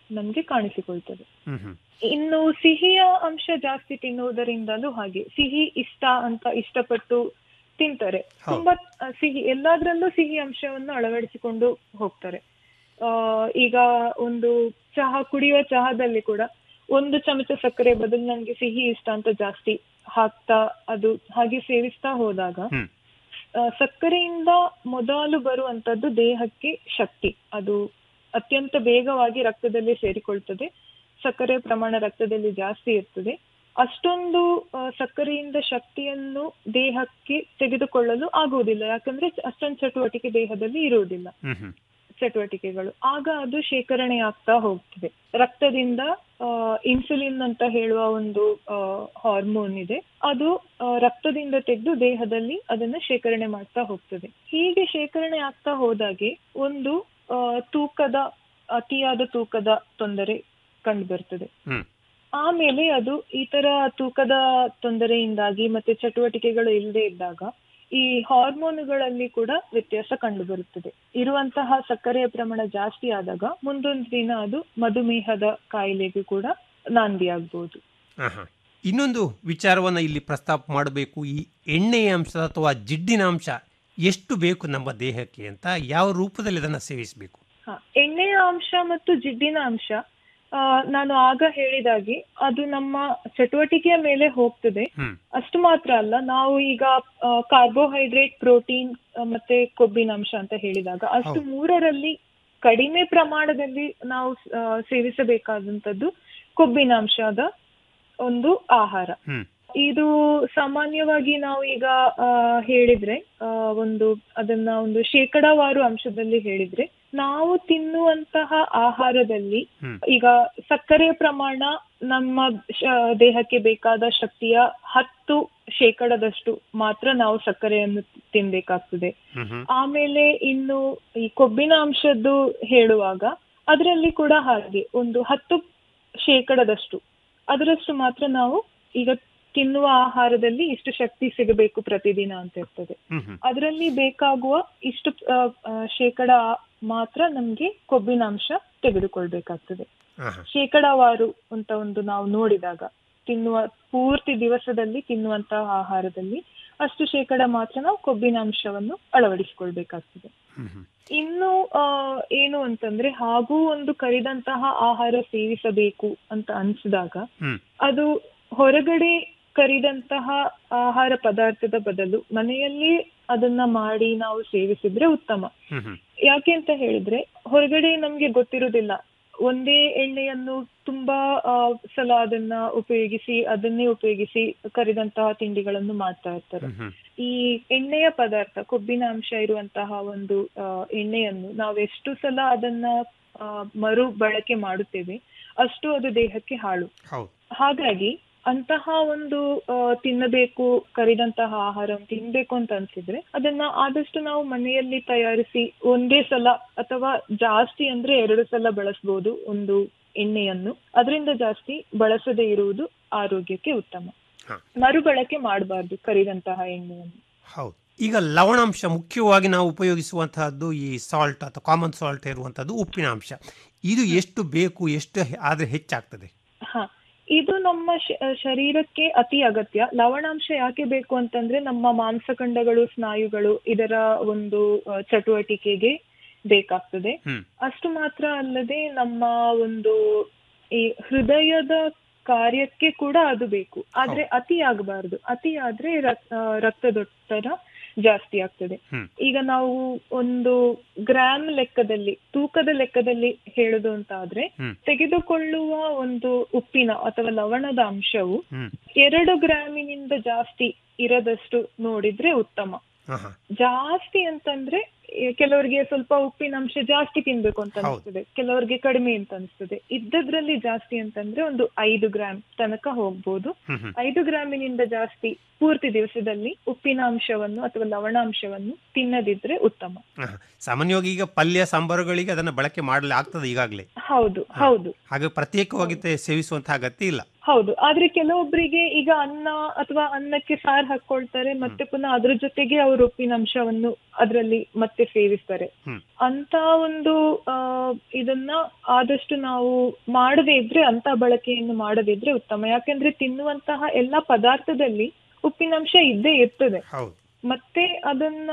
ನಮ್ಗೆ ಕಾಣಿಸಿಕೊಳ್ತದೆ ಹ್ಮ್ ಹ್ಮ್ ಇನ್ನು ಸಿಹಿಯ ಅಂಶ ಜಾಸ್ತಿ ತಿನ್ನುವುದರಿಂದಲೂ ಹಾಗೆ ಸಿಹಿ ಇಷ್ಟ ಅಂತ ಇಷ್ಟಪಟ್ಟು ತಿಂತಾರೆ ಹೌದು. ತುಂಬಾ ಆ, ಸಿಹಿ ಎಲ್ಲಾದ್ರಲ್ಲೂ ಸಿಹಿ ಅಂಶವನ್ನು ಅಳವಡಿಸಿಕೊಂಡು ಹೋಗ್ತಾರೆ ಆ ಈಗ ಒಂದು ಚಹಾ ಕುಡಿಯುವ ಚಹಾದಲ್ಲಿ ಕೂಡ ಒಂದು ಚಮಚ ಸಕ್ಕರೆ ಬದಲು ನನ್ಗೆ ಸಿಹಿ ಇಷ್ಟ ಅಂತ ಜಾಸ್ತಿ ಹಾಕ್ತಾ ಅದು ಹಾಗೆ ಸೇವಿಸ್ತಾ ಹೋದಾಗ ಹ್ಮ್. ಆ, ಸಕ್ಕರೆಯಿಂದ ಮೊದಲು ಬರುವಂತದ್ದು ದೇಹಕ್ಕೆ ಶಕ್ತಿ ಅದು ಅತ್ಯಂತ ವೇಗವಾಗಿ ರಕ್ತದಲ್ಲಿ ಸೇರಿಕೊಳ್ತದೆ ಸಕ್ಕರೆ ಪ್ರಮಾಣ ರಕ್ತದಲ್ಲಿ ಜಾಸ್ತಿ ಇರ್ತದೆ ಅಷ್ಟೊಂದು ಆ, ಸಕ್ಕರೆಯಿಂದ ಶಕ್ತಿಯನ್ನು ದೇಹಕ್ಕೆ ತೆಗೆದುಕೊಳ್ಳಲು ಆಗುವುದಿಲ್ಲ ಯಾಕಂದ್ರೆ ಅಷ್ಟೊಂದು ಚಟುವಟಿಕೆ ದೇಹದಲ್ಲಿ ಇರುವುದಿಲ್ಲ ಹ್ಮ್ ಹ್ಮ್ ಚಟುವಟಿಕೆಗಳು ಆಗ ಅದು ಶೇಖರಣೆ ಆಗ್ತಾ ಹೋಗ್ತದೆ ರಕ್ತದಿಂದ ಇನ್ಸುಲಿನ್ ಅಂತ ಹೇಳುವ ಒಂದು ಹಾರ್ಮೋನ್ ಇದೆ ಅದು ಆ, ರಕ್ತದಿಂದ ತೆಗೆದು ದೇಹದಲ್ಲಿ ಅದನ್ನ ಶೇಖರಣೆ ಮಾಡ್ತಾ ಹೋಗ್ತದೆ ಹೀಗೆ ಶೇಖರಣೆ ಆಗ್ತಾ ಹೋದಾಗೆ ಒಂದು ಆ, ತೂಕದ ಅತಿಯಾದ ತೂಕದ ತೊಂದರೆ ಕಂಡು ಬರ್ತದೆ ಹ್ಮ್ ಆಮೇಲೆ ಅದು ಈ ತರ ತೂಕದ ತೊಂದರೆಯಿಂದಾಗಿ ಮತ್ತೆ ಚಟುವಟಿಕೆಗಳು ಇಲ್ಲದೆ ಇದ್ದಾಗ ಈ ಹಾರ್ಮೋನುಗಳಲ್ಲಿ ಕೂಡ ವ್ಯತ್ಯಾಸ ಕಂಡು ಬರುತ್ತದೆ ಇರುವಂತಹ ಸಕ್ಕರೆಯ ಪ್ರಮಾಣ ಜಾಸ್ತಿ ಆದಾಗ ಮುಂದೊಂದು ದಿನ ಅದು ಮಧುಮೇಹದ ಕಾಯಿಲೆಗೂ ಕೂಡ ನಾಂದಿಯಾಗಬಹುದು ಆಹಾ. ಇನ್ನೊಂದು ವಿಚಾರವನ್ನ ಇಲ್ಲಿ ಪ್ರಸ್ತಾಪ ಮಾಡಬೇಕು ಈ ಎಣ್ಣೆಯ ಅಂಶ ಅಥವಾ ಜಿಡ್ಡಿನ ಅಂಶ ಎಷ್ಟು ಬೇಕು ನಮ್ಮ ದೇಹಕ್ಕೆ ಅಂತ ಯಾವ ರೂಪದಲ್ಲಿ ಅದನ್ನು ಸೇವಿಸಬೇಕು ಹ, ಎಣ್ಣೆಯ ಅಂಶ ಮತ್ತು ಜಿಡ್ಡಿನ ಅಂಶ ಆ, ನಾನು ಆಗ ಹೇಳಿದಾಗೆ ಅದು ನಮ್ಮ ಚಟುವಟಿಕೆಯ ಮೇಲೆ ಹೋಗ್ತದೆ ಹ್ಮ್ ಅಷ್ಟು ಮಾತ್ರ ಅಲ್ಲ ನಾವು ಈಗ ಕಾರ್ಬೋಹೈಡ್ರೇಟ್ ಪ್ರೋಟೀನ್ ಮತ್ತೆ ಕೊಬ್ಬಿನ ಅಂಶ ಅಂತ ಹೇಳಿದಾಗ ಅಷ್ಟು ಹೌದು. ಮೂರರಲ್ಲಿ ಕಡಿಮೆ ಪ್ರಮಾಣದಲ್ಲಿ ನಾವು ಆ, ಸೇವಿಸಬೇಕಾದಂತದ್ದು ಕೊಬ್ಬಿನ ಅಂಶದ ಒಂದು ಆಹಾರ ಹ್ಮ್ ಇದು ಸಾಮಾನ್ಯವಾಗಿ ನಾವು ಈಗ ಆ, ಹೇಳಿದ್ರೆ ಆ, ಒಂದು ಅದನ್ನ ಒಂದು ಶೇಕಡಾವಾರು ಅಂಶದಲ್ಲಿ ಹೇಳಿದ್ರೆ ನಾವು ತಿನ್ನುವಂತಹ ಆಹಾರದಲ್ಲಿ ಹ್ಮ್. ಈಗ ಸಕ್ಕರೆಯ ಪ್ರಮಾಣ ನಮ್ಮ ಶ- ದೇಹಕ್ಕೆ ಬೇಕಾದ ಶಕ್ತಿಯ ಹತ್ತು ಶೇಕಡದಷ್ಟು ಮಾತ್ರ ನಾವು ಸಕ್ಕರೆಯನ್ನು ತಿನ್ಬೇಕಾಗ್ತದೆ ಹ್ಮ್ ಹ್ಮ್ ಆಮೇಲೆ ಇನ್ನು ಈ ಕೊಬ್ಬಿನ ಅಂಶದ್ದು ಹೇಳುವಾಗ ಅದರಲ್ಲಿ ಕೂಡ ಹಾಗೆ ಒಂದು ಹತ್ತು ಶೇಕಡದಷ್ಟು ಅದರಷ್ಟು ಮಾತ್ರ ನಾವು ಈಗ ತಿನ್ನುವ ಆಹಾರದಲ್ಲಿ ಇಷ್ಟು ಶಕ್ತಿ ಸಿಗಬೇಕು ಪ್ರತಿದಿನ ಅಂತ ಇರ್ತದೆ ಹ್ಮ್ ಹ್ಮ್ ಅದರಲ್ಲಿ ಬೇಕಾಗುವ ಇಷ್ಟು ಆ, ಆ, ಶೇಕಡ ಮಾತ್ರ ನಮ್ಗೆ ಕೊಬ್ಬಿನ ಅಂಶ ತೆಗೆದುಕೊಳ್ಬೇಕಾಗ್ತದೆ ಆಹಾ. ಶೇಕಡಾವಾರು ಅಂತ ಒಂದು ನಾವು ನೋಡಿದಾಗ ತಿನ್ನುವ ಪೂರ್ತಿ ದಿವಸದಲ್ಲಿ ತಿನ್ನುವಂತಹ ಆಹಾರದಲ್ಲಿ ಅಷ್ಟು ಶೇಕಡ ಮಾತ್ರ ನಾವು ಕೊಬ್ಬಿನ ಅಂಶವನ್ನು ಅಳವಡಿಸಿಕೊಳ್ಬೇಕಾಗ್ತದೆ ಹ್ಮ್ ಹ್ಮ್ ಇನ್ನು ಆ, ಏನು ಅಂತಂದ್ರೆ ಹಾಗೂ ಒಂದು ಕರಿದಂತಹ ಆಹಾರ ಸೇವಿಸಬೇಕು ಅಂತ ಅನ್ಸಿದಾಗ ಹ್ಮ್ ಅದು ಹೊರಗಡೆ ಕರಿದಂತಹ ಆಹಾರ ಪದಾರ್ಥದ ಬದಲು ಮನೆಯಲ್ಲಿ ಅದನ್ನ ಮಾಡಿ ನಾವು ಸೇವಿಸಿದ್ರೆ ಉತ್ತಮ ಹ್ಮ್ ಹ್ಮ್ ಯಾಕೆ ಅಂತ ಹೇಳಿದ್ರೆ ಹೊರಗಡೆ ನಮ್ಗೆ ಗೊತ್ತಿರುವುದಿಲ್ಲ ಒಂದೇ ಎಣ್ಣೆಯನ್ನು ತುಂಬಾ ಆ, ಸಲ ಅದನ್ನ ಉಪಯೋಗಿಸಿ ಅದನ್ನೇ ಉಪಯೋಗಿಸಿ ಕರಿದಂತಹ ತಿಂಡಿಗಳನ್ನು ಮಾಡ್ತಾ ಇರ್ತಾರೆ ಹ್ಮ್ ಹ್ಮ್ ಈ ಎಣ್ಣೆಯ ಪದಾರ್ಥ ಕೊಬ್ಬಿನ ಅಂಶ ಇರುವಂತಹ ಒಂದು ಆ, ಎಣ್ಣೆಯನ್ನು ನಾವು ಎಷ್ಟು ಸಲ ಅದನ್ನ ಆ, ಮರು ಬಳಕೆ ಮಾಡುತ್ತೇವೆ ಅಷ್ಟು ಅದು ದೇಹಕ್ಕೆ ಹಾಳು ಹೌದು ಹಾಗಾಗಿ ಅಂತಹ ಒಂದು ಆ, ತಿನ್ನಬೇಕು ಕರಿದಂತಹ ಆಹಾರ ತಿನ್ಬೇಕು ಅಂತ ಅನ್ಸಿದ್ರೆ ಅದನ್ನ ಆದಷ್ಟು ನಾವು ಮನೆಯಲ್ಲಿ ತಯಾರಿಸಿ ಒಂದೇ ಸಲ ಅಥವಾ ಜಾಸ್ತಿ ಅಂದ್ರೆ ಎರಡು ಸಲ ಬಳಸಬಹುದು ಒಂದು ಎಣ್ಣೆಯನ್ನು ಅದರಿಂದ ಜಾಸ್ತಿ ಬಳಸದೇ ಇರುವುದು ಆರೋಗ್ಯಕ್ಕೆ ಉತ್ತಮ ಹ. ಮರುಬಳಕೆ ಮಾಡಬಾರ್ದು ಕರಿದಂತಹ ಎಣ್ಣೆಯನ್ನು ಹೌದು ಈಗ ಲವಣಾಂಶ ಮುಖ್ಯವಾಗಿ ನಾವು ಉಪಯೋಗಿಸುವಂತಹದ್ದು ಈ ಸಾಲ್ಟ್ ಅಥವಾ ಕಾಮನ್ ಸಾಲ್ಟ್ ಇರುವಂತಹದ್ದು ಉಪ್ಪಿನ ಅಂಶ ಇದು ಎಷ್ಟು ಬೇಕು ಎಷ್ಟು ಹೆ- ಆದ್ರೆ ಹೆಚ್ಚಾಗ್ತದೆ ಹ ಇದು ನಮ್ಮ ಶ- ಶರೀರಕ್ಕೆ ಅತಿ ಅಗತ್ಯ ಲವಣಾಂಶ ಯಾಕೆ ಬೇಕು ಅಂತಂದ್ರೆ ನಮ್ಮ ಮಾಂಸಖಂಡಗಳು ಸ್ನಾಯುಗಳು ಇದರ ಒಂದು ಆ, ಚಟುವಟಿಕೆಗೆ ಬೇಕಾಗ್ತದೆ ಹ್ಮ್ ಅಷ್ಟು ಮಾತ್ರ ಅಲ್ಲದೆ ನಮ್ಮ ಒಂದು ಈ ಹೃದಯದ ಕಾರ್ಯಕ್ಕೆ ಕೂಡ ಅದು ಬೇಕು ಆದ್ರೆ ಅತಿ ಆಗಬಾರದು ಅತಿ ಆದ್ರೆ ರಕ್- ಆ, ರಕ್ತದೊತ್ತಡ ಜಾಸ್ತಿ ಆಗ್ತದೆ ಹ್ಮ್. ಈಗ ನಾವು ಒಂದು ಗ್ರಾಮ್ ಲೆಕ್ಕದಲ್ಲಿ ತೂಕದ ಲೆಕ್ಕದಲ್ಲಿ ಹೇಳುದು ಅಂತ ಆದ್ರೆ ಹ್ಮ್. ತೆಗೆದುಕೊಳ್ಳುವ ಒಂದು ಉಪ್ಪಿನ ಅಥವಾ ಲವಣದ ಅಂಶವು ಹ್ಮ್ ಎರಡು ಗ್ರಾಮಿನಿಂದ ಜಾಸ್ತಿ ಇರದಷ್ಟು ನೋಡಿದ್ರೆ ಉತ್ತಮ ಆಹಾ. ಜಾಸ್ತಿ ಅಂತಂದ್ರೆ ಏ, ಕೆಲವರಿಗೆ ಸ್ವಲ್ಪ ಉಪ್ಪಿನ ಅಂಶ ಜಾಸ್ತಿ ತಿನ್ಬೇಕು ಅಂತ ಹೌದು. ಅನಿಸ್ತದೆ ಕೆಲವರಿಗೆ ಕಡಿಮೆ ಅಂತ ಅನಿಸ್ತದೆ ಇದ್ದದ್ರಲ್ಲಿ ಜಾಸ್ತಿ ಅಂತಂದ್ರೆ ಒಂದು ಐದು ಗ್ರಾಮ್ ತನಕ ಹೋಗ್ಬೋದು ಹ್ಮ್ ಹ್ಮ್ ಐದು ಗ್ರಾಮಿನಿಂದ ಜಾಸ್ತಿ ಪೂರ್ತಿ ದಿವಸದಲ್ಲಿ ಉಪ್ಪಿನ ಅಂಶವನ್ನು ಅಥವಾ ಲವಣಾಂಶವನ್ನು ತಿನ್ನದಿದ್ರೆ ಉತ್ತಮ ಆಹಾ. ಸಾಮಾನ್ಯವಾಗಿ ಈಗ ಪಲ್ಯ ಸಾಂಬಾರುಗಳಿಗೆ ಅದನ್ನ ಬಳಕೆ ಮಾಡಲಾಗ್ತದೆ ಈಗಾಗಲೇ ಹೌದು ಹೌದು ಹಾಗೆ ಪ್ರತ್ಯೇಕವಾಗಿ ತೆ- ಸೇವಿಸುವಂತಹ ಅಗತ್ಯ ಇಲ್ಲ ಹೌದು ಆದ್ರೆ ಕೆಲವೊಬ್ಬರಿಗೆ ಈಗ ಅನ್ನ ಅಥವಾ ಅನ್ನಕ್ಕೆ ಸಾರು ಹಾಕೊಳ್ತಾರೆ ಮತ್ತೆ ಪುನಃ ಅದ್ರ ಜೊತೆಗೆ ಅವರು ಉಪ್ಪಿನಂಶವನ್ನು ಅದರಲ್ಲಿ ಮತ್ತೆ ಸೇವಿಸ್ತಾರೆ ಹ್ಮ್. ಅಂತ ಒಂದು ಆ, ಇದನ್ನ ಆದಷ್ಟು ನಾವು ಮಾಡದೇ ಇದ್ರೆ ಅಂತ ಬಳಕೆಯನ್ನು ಮಾಡದೇ ಇದ್ರೆ ಉತ್ತಮ ಯಾಕೆಂದ್ರೆ ತಿನ್ನುವಂತಹ ಎಲ್ಲಾ ಪದಾರ್ಥದಲ್ಲಿ ಉಪ್ಪಿನಂಶ ಇದ್ದೇ ಇರ್ತದೆ ಹೌದು ಮತ್ತೆ ಅದನ್ನ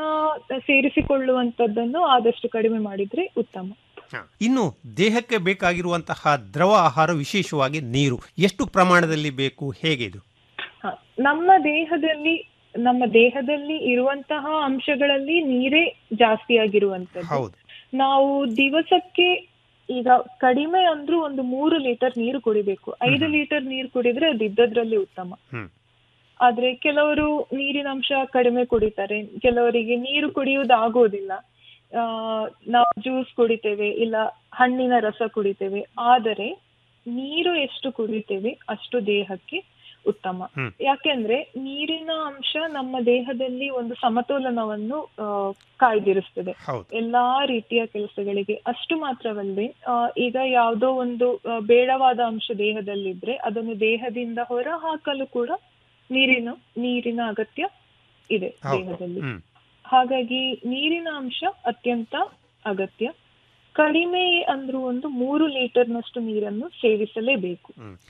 ಸೇರಿಸಿಕೊಳ್ಳುವಂತದ್ದನ್ನು ಆದಷ್ಟು ಕಡಿಮೆ ಮಾಡಿದ್ರೆ ಉತ್ತಮ ಹ. ಇನ್ನು ದೇಹಕ್ಕೆ ಬೇಕಾಗಿರುವಂತಹ ದ್ರವ ಆಹಾರ ವಿಶೇಷವಾಗಿ ನೀರು ಎಷ್ಟು ಪ್ರಮಾಣದಲ್ಲಿ ಬೇಕು ಹೇಗೆ ಇದು ಹ. ನಮ್ಮ ದೇಹದಲ್ಲಿ ನಮ್ಮ ದೇಹದಲ್ಲಿ ಇರುವಂತಹ ಅಂಶಗಳಲ್ಲಿ ನೀರೇ ಜಾಸ್ತಿ ಆಗಿರುವಂತದ್ದು ಹೌದು ನಾವು ದಿವಸಕ್ಕೆ ಈಗ ಕಡಿಮೆ ಅಂದ್ರೂ ಒಂದು ಮೂರು ಲೀಟರ್ ನೀರು ಕುಡಿಬೇಕು ಐದು ಲೀಟರ್ ನೀರು ಕುಡಿದ್ರೆ ಅದು ಇದ್ದದ್ರಲ್ಲಿ ಉತ್ತಮ ಹ್ಮ್ ಆದ್ರೆ ಕೆಲವರು ನೀರಿನ ಅಂಶ ಕಡಿಮೆ ಕುಡಿತಾರೆ ಕೆಲವರಿಗೆ ನೀರು ಕುಡಿಯುವುದು ಆಗೋದಿಲ್ಲ ಆ ನಾವು ಜ್ಯೂಸ್ ಕುಡಿತೇವೆ ಇಲ್ಲ ಹಣ್ಣಿನ ರಸ ಕುಡಿತೇವೆ ಆದರೆ ನೀರು ಎಷ್ಟು ಕುಡಿತೇವೆ ಅಷ್ಟು ದೇಹಕ್ಕೆ ಉತ್ತಮ ಹ್ಮ್. ಯಾಕೆಂದ್ರೆ ನೀರಿನ ಅಂಶ ನಮ್ಮ ದೇಹದಲ್ಲಿ ಒಂದು ಸಮತೋಲನವನ್ನು ಆ, ಕಾಯ್ದಿರಿಸ್ತದೆ ಹೌದು ಎಲ್ಲಾ ರೀತಿಯ ಕೆಲಸಗಳಿಗೆ ಅಷ್ಟು ಮಾತ್ರವಲ್ಲದೆ ಆ, ಈಗ ಯಾವುದೋ ಒಂದು ಆ, ಬೇಡವಾದ ಅಂಶ ದೇಹದಲ್ಲಿದ್ರೆ ಅದನ್ನು ದೇಹದಿಂದ ಹೊರ ಹಾಕಲು ಕೂಡ ನೀರಿನ ನೀರಿನ ಅಗತ್ಯ ಇದೆ ಹೌದು ದೇಹದಲ್ಲಿ ಹ್ಮ್ ಹಾಗಾಗಿ ನೀರಿನ ಅಂಶ ಅತ್ಯಂತ ಅಗತ್ಯ ಕಡಿಮೆ ಅಂದ್ರೂ ಒಂದು ಮೂರು ಲೀಟರ್ನಷ್ಟು ನೀರನ್ನು ಸೇವಿಸಲೇಬೇಕು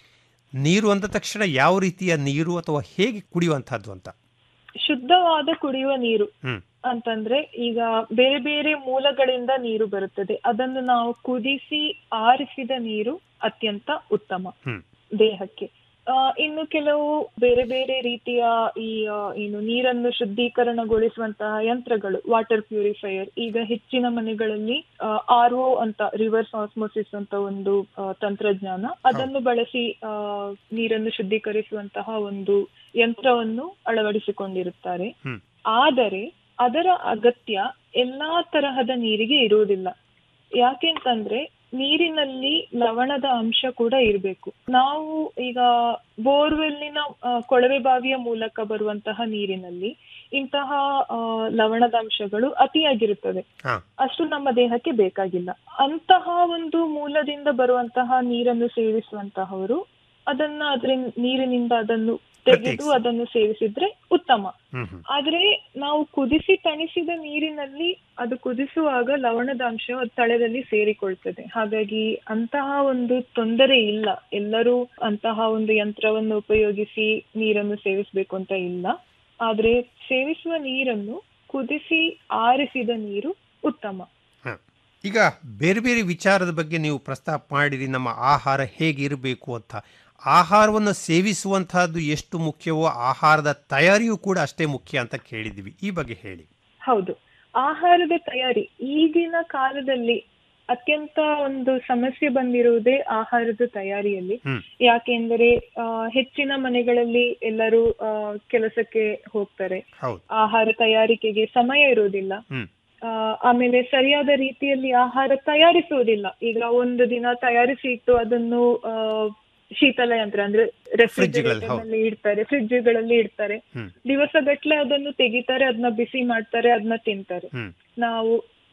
ನೀರು ಅಂದ ತಕ್ಷಣ ಯಾವ ರೀತಿಯ ನೀರು ಅಥವಾ ಹೇಗೆ ಕುಡಿಯುವಂತಹದ್ದು ಅಂತ ಶುದ್ಧವಾದ ಕುಡಿಯುವ ನೀರು ಹ್ಮ್ ಅಂತಂದ್ರೆ ಈಗ ಬೇರೆ ಬೇರೆ ಮೂಲಗಳಿಂದ ನೀರು ಬರುತ್ತದೆ ಅದನ್ನು ನಾವು ಕುದಿಸಿ ಆರಿಸಿದ ನೀರು ಅತ್ಯಂತ ಉತ್ತಮ ಹ್ಮ್ ದೇಹಕ್ಕೆ ಆ, ಇನ್ನು ಕೆಲವು ಬೇರೆ ಬೇರೆ ರೀತಿಯ ಈ ಆ, ಏನು ನೀರನ್ನು ಶುದ್ಧೀಕರಣಗೊಳಿಸುವಂತಹ ಯಂತ್ರಗಳು ವಾಟರ್ ಪ್ಯೂರಿಫೈಯರ್ ಈಗ ಹೆಚ್ಚಿನ ಮನೆಗಳಲ್ಲಿ ಆರ್ ಒ ಅಂತ ರಿವರ್ಸ್ ಆಸ್ಮೋಸಿಸ್ ಅಂತ ಒಂದು ಆ, ತಂತ್ರಜ್ಞಾನ ಅದನ್ನು ಬಳಸಿ ಆ, ನೀರನ್ನು ಶುದ್ಧೀಕರಿಸುವಂತಹ ಒಂದು ಯಂತ್ರವನ್ನು ಅಳವಡಿಸಿಕೊಂಡಿರುತ್ತಾರೆ ಹ್ಮ್. ಆದರೆ ಅದರ ಅಗತ್ಯ ಎಲ್ಲಾ ತರಹದ ನೀರಿಗೆ ಇರುವುದಿಲ್ಲ ಯಾಕೆಂತಂದ್ರೆ ನೀರಿನಲ್ಲಿ ಲವಣದ ಅಂಶ ಕೂಡ ಇರಬೇಕು ನಾವು ಈಗ ಬೋರ್ವೆಲ್ಲಿನ ಆ, ಕೊಳವೆ ಬಾವಿಯ ಮೂಲಕ ಬರುವಂತಹ ನೀರಿನಲ್ಲಿ ಇಂತಹ ಆ, ಲವಣದ ಅಂಶಗಳು ಅತಿಯಾಗಿರುತ್ತದೆ ಹಾ ಅಷ್ಟು ನಮ್ಮ ದೇಹಕ್ಕೆ ಬೇಕಾಗಿಲ್ಲ ಅಂತಹ ಒಂದು ಮೂಲದಿಂದ ಬರುವಂತಹ ನೀರನ್ನು ಸೇವಿಸುವಂತಹವರು ಅದನ್ನ ಅದ್ರ ನೀರಿನಿಂದ ಅದನ್ನು ತೆಗೆದು ಪ್ರತ್ಯೇಕಿಸಿ. ಅದನ್ನು ಸೇವಿಸಿದ್ರೆ ಉತ್ತಮ ಹ್ಮ್ ಹ್ಮ್ ಆದ್ರೆ ನಾವು ಕುದಿಸಿ ತಣಿಸಿದ ನೀರಿನಲ್ಲಿ ಅದು ಕುದಿಸುವಾಗ ಲವಣದ ಅಂಶ ಅದು ತಳದಲ್ಲಿ ಸೇರಿಕೊಳ್ತದೆ ಹಾಗಾಗಿ ಅಂತಹ ಒಂದು ತೊಂದರೆ ಇಲ್ಲ ಎಲ್ಲರೂ ಅಂತಹ ಒಂದು ಯಂತ್ರವನ್ನು ಉಪಯೋಗಿಸಿ ನೀರನ್ನು ಸೇವಿಸಬೇಕು ಅಂತ ಇಲ್ಲ ಆದ್ರೆ ಸೇವಿಸುವ ನೀರನ್ನು ಕುದಿಸಿ ಆರಿಸಿದ ನೀರು ಉತ್ತಮ ಹ. ಈಗ ಬೇರೆ ಬೇರೆ ವಿಚಾರದ ಬಗ್ಗೆ ನೀವು ಪ್ರಸ್ತಾಪ ಮಾಡಿರಿ ನಮ್ಮ ಆಹಾರ ಹೇಗಿರಬೇಕು ಅಂತ ಆಹಾರವನ್ನು ಸೇವಿಸುವಂತಹದ್ದು ಎಷ್ಟು ಮುಖ್ಯವೋ ಆಹಾರದ ತಯಾರಿಯೂ ಕೂಡ ಅಷ್ಟೇ ಮುಖ್ಯ ಅಂತ ಕೇಳಿದ್ವಿ ಈ ಬಗ್ಗೆ ಹೇಳಿ ಹೌದು ಆಹಾರದ ತಯಾರಿ ಈಗಿನ ಕಾಲದಲ್ಲಿ ಅತ್ಯಂತ ಒಂದು ಸಮಸ್ಯೆ ಬಂದಿರುವುದೇ ಆಹಾರದ ತಯಾರಿಯಲ್ಲಿ ಹ್ಮ್ ಯಾಕೆಂದರೆ ಆ, ಹೆಚ್ಚಿನ ಮನೆಗಳಲ್ಲಿ ಎಲ್ಲರೂ ಆ, ಕೆಲಸಕ್ಕೆ ಹೋಗ್ತಾರೆ ಹೌದು ಆಹಾರ ತಯಾರಿಕೆಗೆ ಸಮಯ ಇರುವುದಿಲ್ಲ ಹ್ಮ್ ಆ, ಆಮೇಲೆ ಸರಿಯಾದ ರೀತಿಯಲ್ಲಿ ಆಹಾರ ತಯಾರಿಸುವುದಿಲ್ಲ ಈಗ ಒಂದು ದಿನ ತಯಾರಿಸಿ ಇಟ್ಟು ಅದನ್ನು ಆ, ಶೀತಲ ಯಂತ್ರ ಅಂದ್ರೆ ಫ್ರಿಡ್ಜ್ಗಳಲ್ಲಿ, ಹೌದು. ರೆಫ್ರಿಜರೇಟರ್ ಇಡ್ತಾರೆ ಫ್ರಿಡ್ಜ್ಗಳಲ್ಲಿ ಇಡ್ತಾರೆ ಹ್ಮ್ ದಿವಸಗಟ್ಲೆ ಅದನ್ನು ತೆಗಿತಾರೆ ಅದನ್ನ ಬಿಸಿ ಮಾಡ್ತಾರೆ ಅದನ್ನ ತಿಂತಾರೆ ಹ್ಮ್ ನಾವು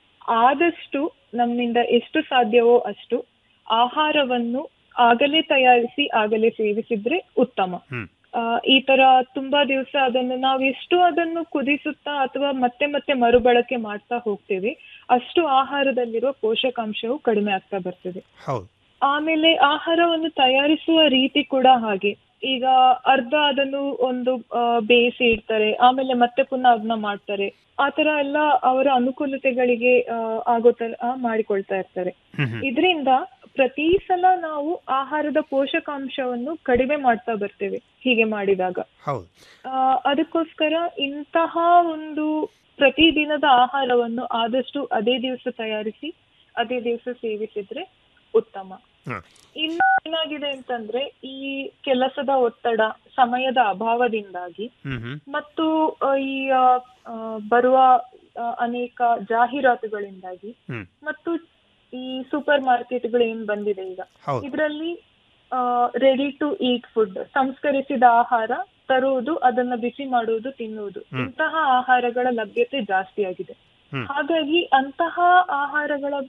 ಆದಷ್ಟು ನಮ್ಮಿಂದ ಎಷ್ಟು ಸಾಧ್ಯವೋ ಅಷ್ಟು ಆಹಾರವನ್ನು ಆಗಲೇ ತಯಾರಿಸಿ ಆಗಲೇ ಸೇವಿಸಿದ್ರೆ ಉತ್ತಮ ಹ್ಮ್ ಆ, ಈ ತರ ತುಂಬಾ ದಿವಸ ಅದನ್ನು ನಾವು ಎಷ್ಟು ಅದನ್ನು ಕುದಿಸುತ್ತಾ ಅಥವಾ ಮತ್ತೆ ಮತ್ತೆ ಮರುಬಳಕೆ ಮಾಡ್ತಾ ಹೋಗ್ತೇವೆ ಅಷ್ಟು ಆಹಾರದಲ್ಲಿರುವ ಪೋಷಕಾಂಶವು ಕಡಿಮೆ ಆಗ್ತಾ ಬರ್ತದೆ ಹೌದು ಆಮೇಲೆ ಆಹಾರವನ್ನು ತಯಾರಿಸುವ ರೀತಿ ಕೂಡ ಹಾಗೆ ಈಗ ಅರ್ಧ ಅದನ್ನು ಒಂದು ಆ, ಬೇಯಿಸಿ ಇಡ್ತಾರೆ ಆಮೇಲೆ ಮತ್ತೆ ಪುನಃ ಅದನ್ನ ಮಾಡ್ತಾರೆ ಆತರ ಎಲ್ಲ ಅವರ ಅನುಕೂಲತೆಗಳಿಗೆ ಆ, ಆಗೋ ತರ ಮಾಡಿಕೊಳ್ತಾ ಇರ್ತಾರೆ ಹ್ಮ್ ಹ್ಮ್ ಇದರಿಂದ ಪ್ರತಿ ಸಲ ನಾವು ಆಹಾರದ ಪೋಷಕಾಂಶವನ್ನು ಕಡಿಮೆ ಮಾಡ್ತಾ ಬರ್ತೇವೆ ಹೀಗೆ ಮಾಡಿದಾಗ ಹೌದು ಆ, ಅದಕ್ಕೋಸ್ಕರ ಇಂತಹ ಒಂದು ಪ್ರತಿದಿನದ ಆಹಾರವನ್ನು ಆದಷ್ಟು ಅದೇ ದಿವಸ ತಯಾರಿಸಿ ಅದೇ ದಿವಸ ಸೇವಿಸಿದ್ರೆ ಉತ್ತಮ ಹ. ಇನ್ನು ಏನಾಗಿದೆ ಅಂತಂದ್ರೆ ಈ ಕೆಲಸದ ಒತ್ತಡ ಸಮಯದ ಅಭಾವದಿಂದಾಗಿ ಹ್ಮ್ ಹ್ಮ್ ಮತ್ತು ಆ, ಈ ಆ, ಆ, ಬರುವ ಆ, ಅನೇಕ ಜಾಹೀರಾತುಗಳಿಂದಾಗಿ ಹ್ಮ್ ಮತ್ತು ಈ ಸೂಪರ್ ಮಾರ್ಕೆಟ್ಗಳು ಏನ್ ಬಂದಿದೆ ಈಗ ಹೌದು ಇದರಲ್ಲಿ ರೆಡಿ ಟು ಈಟ್ ಫುಡ್ ಸಂಸ್ಕರಿಸಿದ ಆಹಾರ ತರುವುದು ಅದನ್ನ ಬಿಸಿ ಮಾಡುವುದು ತಿನ್ನುವುದು ಹ್ಮ್. ಇಂತಹ ಆಹಾರಗಳ ಲಭ್ಯತೆ ಜಾಸ್ತಿ ಆಗಿದೆ ಹ್ಮ್. ಹಾಗಾಗಿ ಅಂತಹ ಆಹಾರಗಳ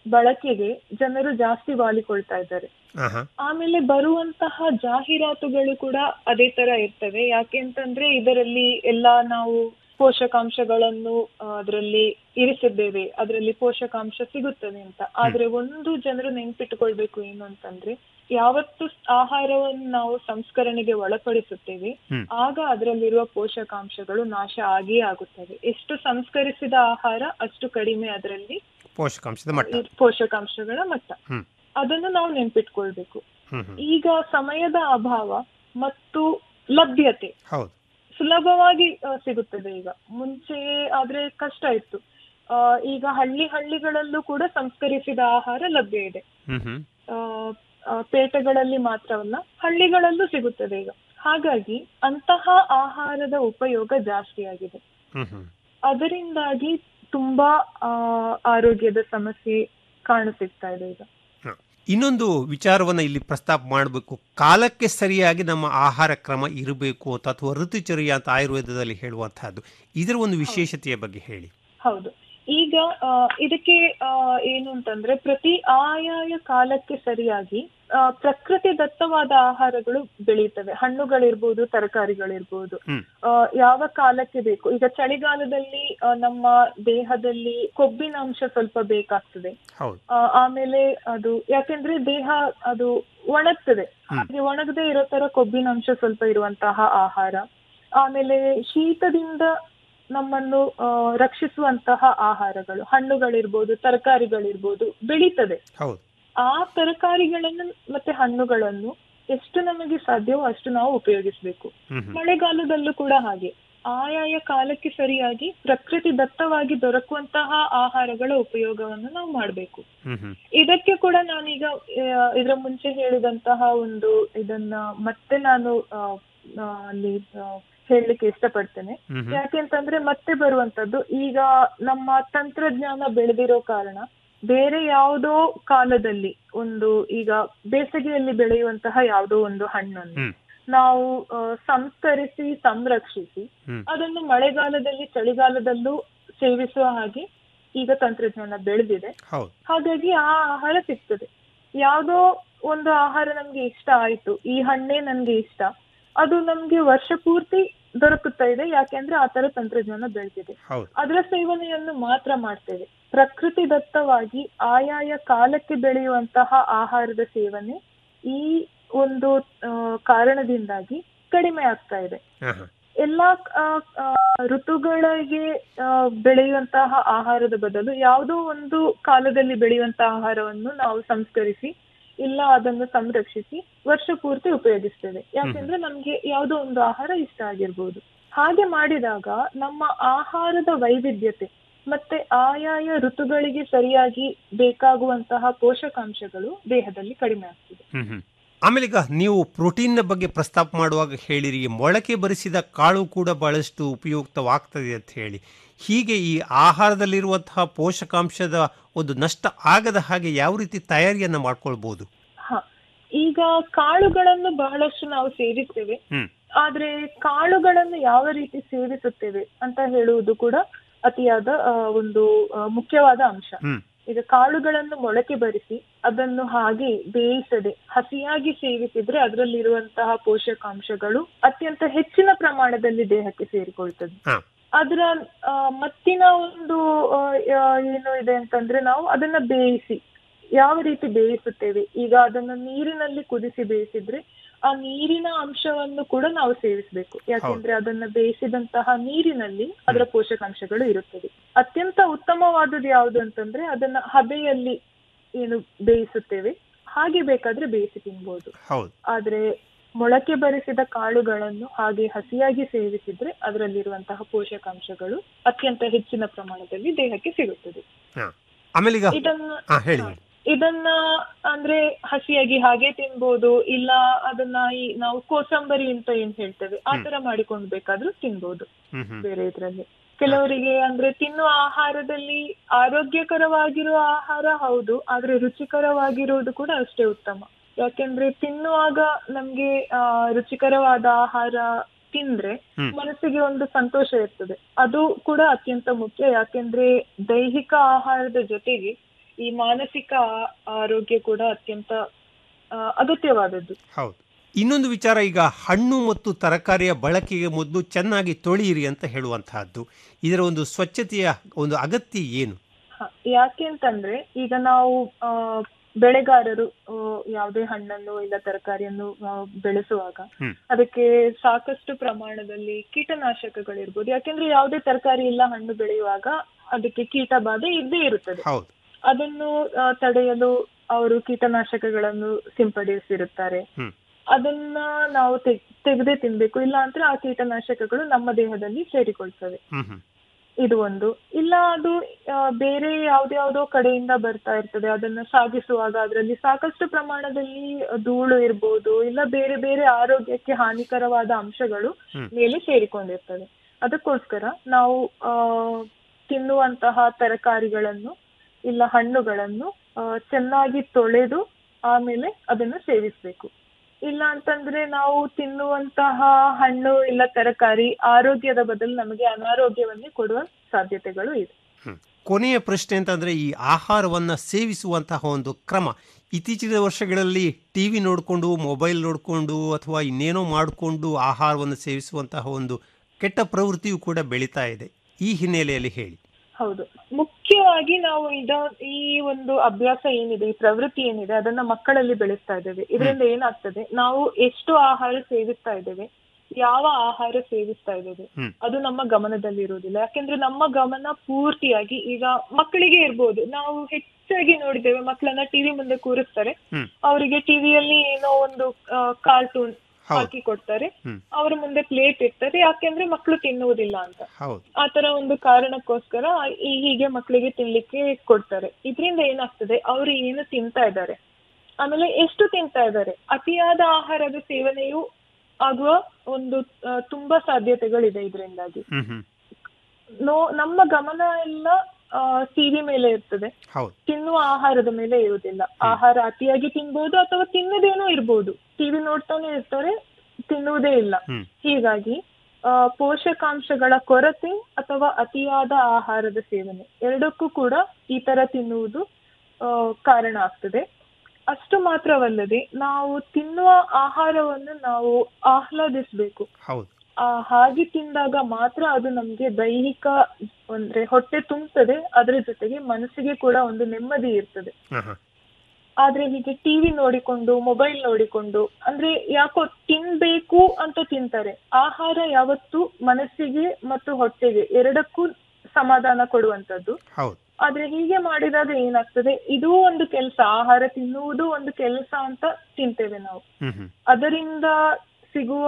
ಬಳಕೆಗೆ ಜನರು ಜಾಸ್ತಿ ವಾಲಿಕೊಳ್ತಾ ಇದ್ದಾರೆ ಆಹಾ. ಆಮೇಲೆ ಬರುವಂತಹ ಜಾಹೀರಾತುಗಳು ಕೂಡ ಅದೇ ತರ ಇರ್ತವೆ ಯಾಕೆ ಅಂತಂದ್ರೆ ಇದರಲ್ಲಿ ಎಲ್ಲಾ ನಾವು ಪೋಷಕಾಂಶಗಳನ್ನು ಅದರಲ್ಲಿ ಇರಿಸಿದ್ದೇವೆ ಅದರಲ್ಲಿ ಪೋಷಕಾಂಶ ಸಿಗುತ್ತದೆ ಅಂತ ಆದ್ರೆ ಒಂದು ಜನರು ನೆನ್ಪಿಟ್ಟುಕೊಳ್ಬೇಕು ಏನು ಅಂತಂದ್ರೆ ಯಾವತ್ತು ಆಹಾರವನ್ನು ನಾವು ಸಂಸ್ಕರಣೆಗೆ ಒಳಪಡಿಸುತ್ತೇವೆ ಹ್ಮ್. ಆಗ ಅದರಲ್ಲಿರುವ ಪೋಷಕಾಂಶಗಳು ನಾಶ ಆಗಿಯೇ ಆಗುತ್ತವೆ ಎಷ್ಟು ಸಂಸ್ಕರಿಸಿದ ಆಹಾರ ಅಷ್ಟು ಕಡಿಮೆ ಅದರಲ್ಲಿ ಪೋಷಕಾಂಶದ ಮಟ್ಟ ಇರ್- ಪೋಷಕಾಂಶಗಳ ಮಟ್ಟ ಹ್ಮ್. ಅದನ್ನು ನಾವು ನೆನ್ಪಿಟ್ಕೊಳ್ಬೇಕು ಹ್ಮ್ ಹ್ಮ್. ಈಗ ಸಮಯದ ಅಭಾವ ಮತ್ತು ಲಭ್ಯತೆ ಹೌದು ಸುಲಭವಾಗಿ ಆ, ಸಿಗುತ್ತದೆ ಈಗ ಮುಂಚೆ ಆದ್ರೆ ಕಷ್ಟ ಇತ್ತು ಆ, ಈಗ ಹಳ್ಳಿ ಹಳ್ಳಿಗಳಲ್ಲೂ ಕೂಡ ಸಂಸ್ಕರಿಸಿದ ಆಹಾರ ಲಭ್ಯ ಇದೆ ಹ್ಮ್ ಹ್ಮ್ ಆ, ಆ, ಪೇಟೆಗಳಲ್ಲಿ ಮಾತ್ರವಲ್ಲ ಹಳ್ಳಿಗಳಲ್ಲೂ ಸಿಗುತ್ತದೆ ಈಗ ಹಾಗಾಗಿ ಅಂತಹ ಆಹಾರದ ಉಪಯೋಗ ಜಾಸ್ತಿ ಆಗಿದೆ ಹ್ಮ್ ಹ್ಮ್ ಅದರಿಂದಾಗಿ ತುಂಬಾ ಆ, ಆರೋಗ್ಯದ ಸಮಸ್ಯೆ ಕಾಣಸಿಗ್ತಾ ಇದೆ ಈಗ ಹ. ಇನ್ನೊಂದು ವಿಚಾರವನ್ನ ಇಲ್ಲಿ ಪ್ರಸ್ತಾಪ ಮಾಡಬೇಕು ಕಾಲಕ್ಕೆ ಸರಿಯಾಗಿ ನಮ್ಮ ಆಹಾರ ಕ್ರಮ ಇರಬೇಕು ಅಂತ ಅಥವಾ ಋತುಚರ್ಯ ಅಂತ ಆಯುರ್ವೇದದಲ್ಲಿ ಹೇಳುವಂತಹದ್ದು ಇದರ ಒಂದು ವಿಶೇಷತೆಯ ಬಗ್ಗೆ ಹೇಳಿ ಹೌದು ಈಗ ಆ, ಇದಕ್ಕೆ ಆ, ಏನು ಅಂತಂದ್ರೆ ಪ್ರತಿ ಆಯಾಯ ಕಾಲಕ್ಕೆ ಸರಿಯಾಗಿ ಆ, ಪ್ರಕೃತಿ ದತ್ತವಾದ ಆಹಾರಗಳು ಬೆಳೆಯುತ್ತವೆ ಹಣ್ಣುಗಳಿರ್ಬೋದು ತರಕಾರಿಗಳಿರ್ಬೋದು ಹ್ಮ್. ಆ, ಯಾವ ಕಾಲಕ್ಕೆ ಬೇಕು ಈಗ ಚಳಿಗಾಲದಲ್ಲಿ ಆ, ನಮ್ಮ ದೇಹದಲ್ಲಿ ಕೊಬ್ಬಿನ ಅಂಶ ಸ್ವಲ್ಪ ಬೇಕಾಗ್ತದೆ ಹೌದು ಆ, ಆಮೇಲೆ ಅದು ಯಾಕೆಂದ್ರೆ ದೇಹ ಅದು ಒಣಗ್ತದೆ ಹಾಗೆ ಒಣಗದೆ ಇರೋ ತರ ಕೊಬ್ಬಿನ ಅಂಶ ಸ್ವಲ್ಪ ಇರುವಂತಹ ಆಹಾರ ಆಮೇಲೆ ಶೀತದಿಂದ ನಮ್ಮನ್ನು ಆ, ರಕ್ಷಿಸುವಂತಹ ಆಹಾರಗಳು ಹಣ್ಣುಗಳಿರ್ಬೋದು ತರಕಾರಿಗಳಿರ್ಬೋದು ಬೆಳೀತದೆ ಹೌದು ಆ ತರಕಾರಿಗಳನ್ನು ಮತ್ತೆ ಹಣ್ಣುಗಳನ್ನು ಎಷ್ಟು ನಮಗೆ ಸಾಧ್ಯವೋ ಅಷ್ಟು ನಾವು ಉಪಯೋಗಿಸಬೇಕು ಹ್ಮ್ ಹ್ಮ್. ಮಳೆಗಾಲದಲ್ಲೂ ಕೂಡ ಹಾಗೆ ಆಯಾಯ ಕಾಲಕ್ಕೆ ಸರಿಯಾಗಿ ಪ್ರಕೃತಿ ದತ್ತವಾಗಿ ದೊರಕುವಂತಹ ಆಹಾರಗಳ ಉಪಯೋಗವನ್ನು ನಾವು ಮಾಡಬೇಕು ಹ್ಮ್ ಹ್ಮ್ ಇದಕ್ಕೆ ಕೂಡ ನಾನೀಗ ಆ, ಇದರ ಮುಂಚೆ ಹೇಳಿದಂತಹ ಒಂದು ಇದನ್ನ ಮತ್ತೆ ನಾನು ಆ, ಆ, ಅಲ್ಲಿ ಆ, ಹೇಳಲಿಕ್ಕೆ ಇಷ್ಟಪಡ್ತೇನೆ ಹ್ಮ್ ಹ್ಮ್. ಯಾಕೆಂತಂದ್ರೆ ಮತ್ತೆ ಬರುವಂತದ್ದು ಈಗ ನಮ್ಮ ತಂತ್ರಜ್ಞಾನ ಬೆಳೆದಿರೋ ಕಾರಣ ಬೇರೆ ಯಾವುದೋ ಕಾಲದಲ್ಲಿ ಒಂದು ಈಗ ಬೇಸಿಗೆಯಲ್ಲಿ ಬೆಳೆಯುವಂತಹ ಯಾವುದೋ ಒಂದು ಹಣ್ಣನ್ನು ಹ್ಮ್. ನಾವು ಆ, ಸಂಸ್ಕರಿಸಿ ಸಂರಕ್ಷಿಸಿ ಹ್ಮ್. ಅದನ್ನು ಮಳೆಗಾಲದಲ್ಲಿ ಚಳಿಗಾಲದಲ್ಲೂ ಸೇವಿಸುವ ಹಾಗೆ ಈಗ ತಂತ್ರಜ್ಞಾನ ಬೆಳೆದಿದೆ ಹೌದು ಹಾಗಾಗಿ ಆ ಆಹಾರ ಸಿಗ್ತದೆ ಯಾವುದೋ ಒಂದು ಆಹಾರ ನಮ್ಗೆ ಇಷ್ಟ ಆಯ್ತು ಈ ಹಣ್ಣೇ ನನ್ಗೆ ಇಷ್ಟ ಅದು ನಮ್ಗೆ ವರ್ಷ ಪೂರ್ತಿ ದೊರಕುತ್ತಾ ಇದೆ ಯಾಕೆಂದ್ರೆ ಆ ತರ ತಂತ್ರಜ್ಞಾನ ಬೆಳೆದಿದೆ ಹೌದು ಅದರ ಸೇವನೆಯನ್ನು ಮಾತ್ರ ಮಾಡ್ತೇವೆ ಪ್ರಕೃತಿ ದತ್ತವಾಗಿ ಆಯಾಯ ಕಾಲಕ್ಕೆ ಬೆಳೆಯುವಂತಹ ಆಹಾರದ ಸೇವನೆ ಈ ಒಂದು ಆ, ಕಾರಣದಿಂದಾಗಿ ಕಡಿಮೆ ಆಗ್ತಾ ಇದೆ ಆಹಾ. ಎಲ್ಲಾ ಆ, ಆ, ಋತುಗಳಿಗೆ ಆ, ಬೆಳೆಯುವಂತಹ ಆಹಾರದ ಬದಲು ಯಾವುದೋ ಒಂದು ಕಾಲದಲ್ಲಿ ಬೆಳೆಯುವಂತಹ ಆಹಾರವನ್ನು ನಾವು ಸಂಸ್ಕರಿಸಿ ಇಲ್ಲ ಅದನ್ನು ಸಂರಕ್ಷಿಸಿ ವರ್ಷ ಪೂರ್ತಿ ಉಪಯೋಗಿಸ್ತೇವೆ ಯಾಕೆಂದ್ರೆ ನಮ್ಗೆ ಯಾವುದೋ ಒಂದು ಆಹಾರ ಇಷ್ಟ ಆಗಿರ್ಬೋದು ಹಾಗೆ ಮಾಡಿದಾಗ ನಮ್ಮ ಆಹಾರದ ವೈವಿಧ್ಯತೆ ಮತ್ತೆ ಆಯಾಯ ಋತುಗಳಿಗೆ ಸರಿಯಾಗಿ ಬೇಕಾಗುವಂತಹ ಪೋಷಕಾಂಶಗಳು ದೇಹದಲ್ಲಿ ಕಡಿಮೆ ಆಗ್ತದೆ ಹ್ಮ್ ಹ್ಮ್. ಆಮೇಲೆ ಈಗ ನೀವು ಪ್ರೋಟೀನ್ನ ಬಗ್ಗೆ ಪ್ರಸ್ತಾಪ ಮಾಡುವಾಗ ಹೇಳಿರಿ ಮೊಳಕೆ ಬರಿಸಿದ ಕಾಳು ಕೂಡ ಬಹಳಷ್ಟು ಉಪಯುಕ್ತವಾಗ್ತದೆ ಅಂತ ಹೇಳಿ ಹೀಗೆ ಈ ಆಹಾರದಲ್ಲಿರುವಂತಹ ಪೋಷಕಾಂಶದ ಒಂದು ನಷ್ಟ ಆಗದ ಹಾಗೆ ಯಾವ ರೀತಿ ತಯಾರಿಯನ್ನ ಮಾಡ್ಕೊಳ್ಬಹುದು ಹ ಈಗ ಕಾಳುಗಳನ್ನು ಬಹಳಷ್ಟು ನಾವು ಸೇವಿಸ್ತೇವೆ ಹ್ಮ್ ಆದ್ರೆ ಕಾಳುಗಳನ್ನು ಯಾವ ರೀತಿ ಸೇವಿಸುತ್ತೇವೆ ಅಂತ ಹೇಳುವುದು ಕೂಡ ಅತಿಯಾದ ಆ, ಒಂದು ಆ, ಮುಖ್ಯವಾದ ಅಂಶ ಹ್ಮ್ ಈಗ ಕಾಳುಗಳನ್ನು ಮೊಳಕೆ ಬರಿಸಿ ಅದನ್ನು ಹಾಗೆ ಬೇಯಿಸದೆ ಹಸಿಯಾಗಿ ಸೇವಿಸಿದ್ರೆ ಅದರಲ್ಲಿರುವಂತಹ ಪೋಷಕಾಂಶಗಳು ಅತ್ಯಂತ ಹೆಚ್ಚಿನ ಪ್ರಮಾಣದಲ್ಲಿ ದೇಹಕ್ಕೆ ಸೇರಿಕೊಳ್ತದೆ ಹಾ ಅದರ ಆ, ಮತ್ತಿನ ಒಂದು ಆ, ಆ, ಏನು ಇದೆ ಅಂತಂದ್ರೆ ನಾವು ಅದನ್ನ ಬೇಯಿಸಿ ಯಾವ ರೀತಿ ಬೇಯಿಸುತ್ತೇವೆ ಈಗ ಅದನ್ನು ನೀರಿನಲ್ಲಿ ಕುದಿಸಿ ಬೇಯಿಸಿದ್ರೆ ಆ ನೀರಿನ ಅಂಶವನ್ನು ಕೂಡ ನಾವು ಸೇವಿಸಬೇಕು ಯಾಕೆಂದ್ರೆ ಅದನ್ನ ಬೇಯಿಸಿದಂತಹ ನೀರಿನಲ್ಲಿ ಅದರ ಪೋಷಕಾಂಶಗಳು ಇರುತ್ತದೆ ಅತ್ಯಂತ ಉತ್ತಮವಾದದ್ದು ಯಾವುದು ಅಂತಂದ್ರೆ ಅದನ್ನ ಹಬೆಯಲ್ಲಿ ಏನು ಬೇಯಿಸುತ್ತೇವೆ ಹಾಗೆ ಬೇಕಾದ್ರೆ ಬೇಯಿಸಿ ತಿನ್ಬೋದು ಹೌದು ಆದ್ರೆ ಮೊಳಕೆ ಬರಿಸಿದ ಕಾಳುಗಳನ್ನು ಹಾಗೆ ಹಸಿಯಾಗಿ ಸೇವಿಸಿದ್ರೆ ಅದರಲ್ಲಿರುವಂತಹ ಪೋಷಕಾಂಶಗಳು ಅತ್ಯಂತ ಹೆಚ್ಚಿನ ಪ್ರಮಾಣದಲ್ಲಿ ದೇಹಕ್ಕೆ ಸಿಗುತ್ತದೆ ಹಾ ಆಮೇಲೆ ಈಗ ಇದನ್ನ ಹಾ ಹೇಳಿ ಹೇಳಿ. ಇದನ್ನ ಅಂದ್ರೆ ಹಸಿಯಾಗಿ ಹಾಗೆ ತಿನ್ಬೋದು ಇಲ್ಲ ಅದನ್ನ ಈ ನಾವು ಕೋಸಂಬರಿ ಅಂತ ಏನ್ ಹೇಳ್ತೇವೆ ಆ ತರ ಮಾಡಿಕೊಂಡು ಬೇಕಾದ್ರೂ ತಿನ್ಬೋದು ಹ್ಮ್ ಹ್ಮ್ ಬೇರೆ ಇದ್ರಲ್ಲಿ ಕೆಲವರಿಗೆ ಅಂದ್ರೆ ತಿನ್ನುವ ಆಹಾರದಲ್ಲಿ ಆರೋಗ್ಯಕರವಾಗಿರುವ ಆಹಾರ ಹೌದು ಆದ್ರೆ ರುಚಿಕರವಾಗಿರುವುದು ಕೂಡ ಅಷ್ಟೇ ಉತ್ತಮ ಯಾಕೆಂದ್ರೆ ತಿನ್ನುವಾಗ ನಮ್ಗೆ ಆ ರುಚಿಕರವಾದ ಆಹಾರ ತಿಂದ್ರೆ ಹ್ಮ್. ಮನಸ್ಸಿಗೆ ಒಂದು ಸಂತೋಷ ಇರ್ತದೆ ಅದು ಕೂಡ ಅತ್ಯಂತ ಮುಖ್ಯ ಯಾಕೆಂದ್ರೆ ದೈಹಿಕ ಆಹಾರದ ಜೊತೆಗೆ ಈ ಮಾನಸಿಕ ಆ- ಆರೋಗ್ಯ ಕೂಡ ಅತ್ಯಂತ ಆ, ಅಗತ್ಯವಾದದ್ದು ಹೌದು ಇನ್ನೊಂದು ವಿಚಾರ ಈಗ ಹಣ್ಣು ಮತ್ತು ತರಕಾರಿಯ ಬಳಕೆಗೆ ಮೊದಲು ಚೆನ್ನಾಗಿ ತೊಳೆಯಿರಿ ಅಂತ ಹೇಳುವಂತಹದ್ದು ಇದರ ಒಂದು ಸ್ವಚ್ಛತೆಯ ಒಂದು ಅಗತ್ಯ ಏನು ಹ, ಯಾಕೆ ಅಂತಂದ್ರೆ ಈಗ ನಾವು ಆ, ಬೆಳೆಗಾರರು ಆ, ಯಾವುದೇ ಹಣ್ಣನ್ನು ಇಲ್ಲ ತರಕಾರಿಯನ್ನು ಆ, ಬೆಳೆಸುವಾಗ ಹ್ಮ್. ಅದಕ್ಕೆ ಸಾಕಷ್ಟು ಪ್ರಮಾಣದಲ್ಲಿ ಕೀಟನಾಶಕಗಳಿರ್ಬೋದು ಯಾಕೆಂದ್ರೆ ಯಾವುದೇ ತರಕಾರಿ ಇಲ್ಲ ಹಣ್ಣು ಬೆಳೆಯುವಾಗ ಅದಕ್ಕೆ ಕೀಟ ಬಾಧೆ ಇದ್ದೇ ಇರುತ್ತದೆ ಹೌದು ಅದನ್ನು ಆ, ತಡೆಯಲು ಅವರು ಕೀಟನಾಶಕಗಳನ್ನು ಸಿಂಪಡಿಸಿರುತ್ತಾರೆ ಹ್ಮ್. ಅದನ್ನ ನಾವು ತೆಗ್- ತೆಗೆದೇ ತಿನ್ಬೇಕು ಇಲ್ಲ ಅಂದ್ರೆ ಆ ಕೀಟನಾಶಕಗಳು ನಮ್ಮ ದೇಹದಲ್ಲಿ ಸೇರಿಕೊಳ್ತವೆ ಹ್ಮ್ ಹ್ಮ್ ಇದು ಒಂದು ಇಲ್ಲ ಅದು ಆ, ಬೇರೆ ಯಾವ್ದ್ಯಾವ್ದೋ ಕಡೆಯಿಂದ ಬರ್ತಾ ಇರ್ತದೆ ಅದನ್ನ ಸಾಗಿಸುವಾಗ ಅದರಲ್ಲಿ ಸಾಕಷ್ಟು ಪ್ರಮಾಣದಲ್ಲಿ ಧೂಳು ಇರ್ಬೋದು ಇಲ್ಲ ಬೇರೆ ಬೇರೆ ಆರೋಗ್ಯಕ್ಕೆ ಹಾನಿಕರವಾದ ಅಂಶಗಳು ಹ್ಮ್. ಮೇಲೆ ಸೇರಿಕೊಂಡಿರ್ತದೆ ಅದಕ್ಕೋಸ್ಕರ ನಾವು ಆ ತಿನ್ನುವಂತಹ ತರಕಾರಿಗಳನ್ನು ಇಲ್ಲ ಹಣ್ಣುಗಳನ್ನು ಆ, ಚೆನ್ನಾಗಿ ತೊಳೆದು ಆಮೇಲೆ ಅದನ್ನು ಸೇವಿಸ್ಬೇಕು ಇಲ್ಲ ಅಂತಂದ್ರೆ ನಾವು ತಿನ್ನುವಂತಹ ಹಣ್ಣು ಇಲ್ಲ ತರಕಾರಿ ಆರೋಗ್ಯದ ಬದಲು ನಮಗೆ ಅನಾರೋಗ್ಯವನ್ನೇ ಕೊಡುವ ಸಾಧ್ಯತೆಗಳು ಇದೆ ಕೊನೆಯ ಪ್ರಶ್ನೆ ಅಂತಂದ್ರೆ ಈ ಆಹಾರವನ್ನ ಸೇವಿಸುವಂತಹ ಒಂದು ಕ್ರಮ ಇತ್ತೀಚಿನ ವರ್ಷಗಳಲ್ಲಿ ಟಿವಿ ನೋಡಿಕೊಂಡು ಮೊಬೈಲ್ ನೋಡಿಕೊಂಡು ಅಥವಾ ಇನ್ನೇನೋ ಮಾಡಿಕೊಂಡು ಆಹಾರವನ್ನು ಸೇವಿಸುವಂತಹ ಒಂದು ಕೆಟ್ಟ ಪ್ರವೃತ್ತಿಯು ಕೂಡ ಬೆಳೀತಾ ಇದೆ ಈ ಹಿನ್ನೆಲೆಯಲ್ಲಿ ಹೇಳಿ ಹೌದು ಮುಖ್ಯವಾಗಿ ನಾವು ಇದ ಈ ಒಂದು ಅಭ್ಯಾಸ ಏನಿದೆ ಈ ಪ್ರವೃತ್ತಿ ಏನಿದೆ ಅದನ್ನ ಮಕ್ಕಳಲ್ಲಿ ಬೆಳೆಸ್ತಾ ಇದ್ದೇವೆ ಇದರಿಂದ ಏನಾಗ್ತದೆ ನಾವು ಎಷ್ಟು ಆಹಾರ ಸೇವಿಸ್ತಾ ಇದ್ದೇವೆ ಯಾವ ಆಹಾರ ಸೇವಿಸ್ತಾ ಇದ್ದೇವೆ ಹ್ಮ್. ಅದು ನಮ್ಮ ಗಮನದಲ್ಲಿ ಇರುವುದಿಲ್ಲ ಯಾಕೆಂದ್ರೆ ನಮ್ಮ ಗಮನ ಪೂರ್ತಿಯಾಗಿ ಈಗ ಮಕ್ಕಳಿಗೆ ಇರ್ಬೋದು ನಾವು ಹೆಚ್ಚಾಗಿ ನೋಡಿದ್ದೇವೆ ಮಕ್ಕಳನ್ನ ಟಿವಿ ಮುಂದೆ ಕೂರಿಸ್ತಾರೆ ಹ್ಮ್. ಅವರಿಗೆ ಟಿವಿಯಲ್ಲಿ ಏನೋ ಒಂದು ಕಾರ್ಟೂನ್ ಹೌದು. ಹಾಕಿ ಕೊಡ್ತಾರೆ ಹ್ಮ್. ಅವರ ಮುಂದೆ ಪ್ಲೇಟ್ ಇರ್ತದೆ ಯಾಕೆಂದ್ರೆ ಮಕ್ಕಳು ತಿನ್ನುವುದಿಲ್ಲ ಅಂತ ಹೌದು ಆ ತರ ಒಂದು ಕಾರಣಕ್ಕೋಸ್ಕರ ಈ ಹೀಗೆ ಮಕ್ಕಳಿಗೆ ತಿನ್ಲಿಕ್ಕೆ ಕೊಡ್ತಾರೆ ಇದರಿಂದ ಏನಾಗ್ತದೆ ಅವರು ಏನು ತಿಂತಾ ಇದ್ದಾರೆ ಆಮೇಲೆ ಎಷ್ಟು ತಿಂತಾ ಇದ್ದಾರೆ ಅತಿಯಾದ ಆಹಾರದ ಸೇವನೆಯು ಆಗುವ ಒಂದು ಆ, ತುಂಬಾ ಸಾಧ್ಯತೆಗಳಿದೆ ಇದರಿಂದಾಗಿ ಹ್ಮ್ ಹ್ಮ್ ನೋ ನಮ್ಮ ಗಮನ ಎಲ್ಲ ಟಿವಿ ಮೇಲೆ ಇರ್ತದೆ ಹೌದು ತಿನ್ನುವ ಆಹಾರದ ಮೇಲೆ ಇರುವುದಿಲ್ಲ ಆಹಾರ ಅತಿಯಾಗಿ ತಿನ್ಬಹುದು ಅಥವಾ ತಿನ್ನದೇನೋ ಇರ್ಬೋದು ಟಿವಿ ನೋಡ್ತಾನೆ ಇರ್ತಾರೆ ತಿನ್ನುವುದೇ ಇಲ್ಲ ಹ್ಮ್. ಹೀಗಾಗಿ ಆ, ಪೋಷಕಾಂಶಗಳ ಕೊರತೆ ಅಥವಾ ಅತಿಯಾದ ಆಹಾರದ ಸೇವನೆ ಎರಡಕ್ಕೂ ಕೂಡ ಈ ತರ ತಿನ್ನುವುದು ಆ, ಕಾರಣ ಆಗ್ತದೆ ಅಷ್ಟು ಮಾತ್ರವಲ್ಲದೆ ನಾವು ತಿನ್ನುವ ಆಹಾರವನ್ನು ನಾವು ಆಹ್ಲಾದಿಸ್ಬೇಕು ಹೌದು ಆ ಹಾಗೆ ತಿಂದಾಗ ಮಾತ್ರ ಅದು ನಮ್ಗೆ ದೈಹಿಕ ಅಂದ್ರೆ ಹೊಟ್ಟೆ ತುಂಬುತ್ತದೆ ಅದರ ಜೊತೆಗೆ ಮನಸ್ಸಿಗೆ ಕೂಡ ಒಂದು ನೆಮ್ಮದಿ ಇರ್ತದೆ ಹಾ ಹಾ ಆದ್ರೆ ಹೀಗೆ ಟಿವಿ ನೋಡಿಕೊಂಡು ಮೊಬೈಲ್ ನೋಡಿಕೊಂಡು ಅಂದ್ರೆ ಯಾಕೋ ತಿನ್ಬೇಕು ಅಂತ ತಿಂತಾರೆ ಆಹಾರ ಯಾವತ್ತು ಮನಸ್ಸಿಗೆ ಮತ್ತು ಹೊಟ್ಟೆಗೆ ಎರಡಕ್ಕೂ ಸಮಾಧಾನ ಕೊಡುವಂತದ್ದು ಹೌದು ಆದ್ರೆ ಹೀಗೆ ಮಾಡಿದಾಗ ಏನಾಗ್ತದೆ ಇದೂ ಒಂದು ಕೆಲಸ ಆಹಾರ ತಿನ್ನುವುದು ಒಂದು ಕೆಲಸ ಅಂತ ತಿಂತೇವೆ ನಾವು ಹ್ಮ್ ಹ್ಮ್ ಅದರಿಂದ ಸಿಗುವ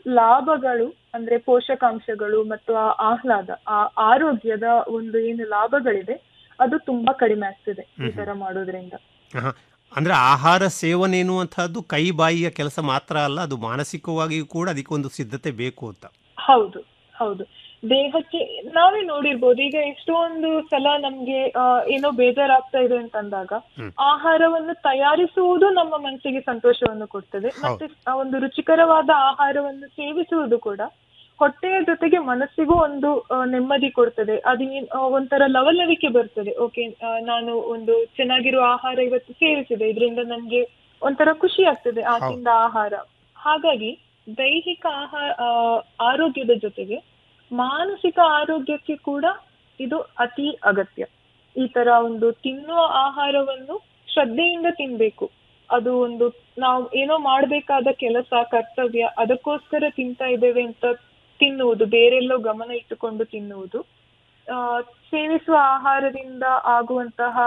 ಲಾಭಗಳು ಅಂದ್ರೆ ಪೋಷಕಾಂಶಗಳು ಮತ್ತು ಆ ಆಹ್ಲಾದ ಆ ಆರೋಗ್ಯದ ಒಂದು ಏನು ಲಾಭಗಳಿದೆ ಅದು ತುಂಬಾ ಕಡಿಮೆ ಆಗ್ತದೆ ಈ ತರ ಮಾಡೋದ್ರಿಂದ ಆಹಾ. ಅಂದ್ರೆ ಆಹಾರ ಸೇವನೆ ಎನ್ನುವಂತಹದ್ದು ಕೈ ಬಾಯಿಯ ಕೆಲಸ ಮಾತ್ರ ಅಲ್ಲ ಅದು ಮಾನಸಿಕವಾಗಿಯೂ ಕೂಡ ಅದಕ್ಕೊಂದು ಸಿದ್ಧತೆ ಬೇಕು ಅಂತ ಹೌದು ಹೌದು ದೇಹಕ್ಕೆ ನಾವೇ ನೋಡಿರ್ಬೋದು ಈಗ ಎಷ್ಟೊಂದು ಸಲ ನಮ್ಗೆ ಆ, ಏನೋ ಬೇಜಾರಾಗ್ತಾ ಇದೆ ಅಂತಂದಾಗ ಹ್ಮ್. ಆಹಾರವನ್ನು ತಯಾರಿಸುವುದು ನಮ್ಮ ಮನಸ್ಸಿಗೆ ಸಂತೋಷವನ್ನು ಕೊಡ್ತದೆ ಮತ್ತೆ ಆ ಒಂದು ರುಚಿಕರವಾದ ಆಹಾರವನ್ನು ಸೇವಿಸುವುದು ಕೂಡ ಹೊಟ್ಟೆಯ ಜೊತೆಗೆ ಮನಸ್ಸಿಗೂ ಒಂದು ಆ, ನೆಮ್ಮದಿ ಕೊಡ್ತದೆ ಅದು ಏನ್- ಆ, ಒಂಥರ ಲವಲವಿಕೆ ಬರ್ತದೆ ಓಕೆ ನಾನು ಒಂದು ಚೆನ್ನಾಗಿರುವ ಆಹಾರ ಇವತ್ತು ಸೇವಿಸಿದೆ ಇದರಿಂದ ನನ್ಗೆ ಒಂಥರ ಖುಷಿ ಆಗ್ತದೆ ಆ ಹೌದು. ತಿಂದ ಆಹಾರ ಹಾಗಾಗಿ ದೈಹಿಕ ಆಹಾರ ಆರೋಗ್ಯದ ಜೊತೆಗೆ ಮಾನಸಿಕ ಆರೋಗ್ಯಕ್ಕೆ ಕೂಡ ಇದು ಅತಿ ಅಗತ್ಯ ಈ ತರ ಒಂದು ತಿನ್ನುವ ಆಹಾರವನ್ನು ಶ್ರದ್ಧೆಯಿಂದ ತಿನ್ಬೇಕು ಅದು ಒಂದು ನಾವು ಏನೋ ಮಾಡ್ಬೇಕಾದ ಕೆಲಸ ಕರ್ತವ್ಯ ಅದಕ್ಕೋಸ್ಕರ ತಿಂತಾ ಇದ್ದೇವೆ ಅಂತ ತಿನ್ನುವುದು ಬೇರೆಲ್ಲೋ ಗಮನ ಇಟ್ಟುಕೊಂಡು ತಿನ್ನುವುದು ಆ, ಸೇವಿಸುವ ಆಹಾರದಿಂದ ಆಗುವಂತಹ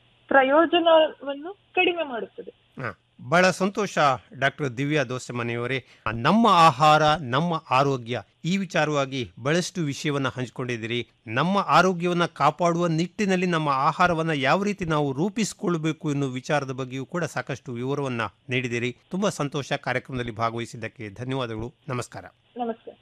ಪ್ರಯೋಜನವನ್ನು ಕಡಿಮೆ ಮಾಡುತ್ತದೆ ಹ. ಬಹಳ ಸಂತೋಷ ಡಾಕ್ಟರ್ ದಿವ್ಯಾ ದೋಸೆ ಮನೆಯವರೇ ನಮ್ಮ ಆಹಾರ ನಮ್ಮ ಆರೋಗ್ಯ ಈ ವಿಚಾರವಾಗಿ ಬಹಳಷ್ಟು ವಿಷಯವನ್ನ ಹಂಚಿಕೊಂಡಿದ್ದೀರಿ ನಮ್ಮ ಆರೋಗ್ಯವನ್ನ ಕಾಪಾಡುವ ನಿಟ್ಟಿನಲ್ಲಿ ನಮ್ಮ ಆಹಾರವನ್ನ ಯಾವ ರೀತಿ ನಾವು ರೂಪಿಸಿಕೊಳ್ಬೇಕು ಎನ್ನುವ ವಿಚಾರದ ಬಗ್ಗೆಯೂ ಕೂಡ ಸಾಕಷ್ಟು ವಿವರವನ್ನ ನೀಡಿದಿರಿ ತುಂಬಾ ಸಂತೋಷ ಕಾರ್ಯಕ್ರಮದಲ್ಲಿ ಭಾಗವಹಿಸಿದ್ದಕ್ಕೆ ಧನ್ಯವಾದಗಳು ನಮಸ್ಕಾರ ನಮಸ್ತೆ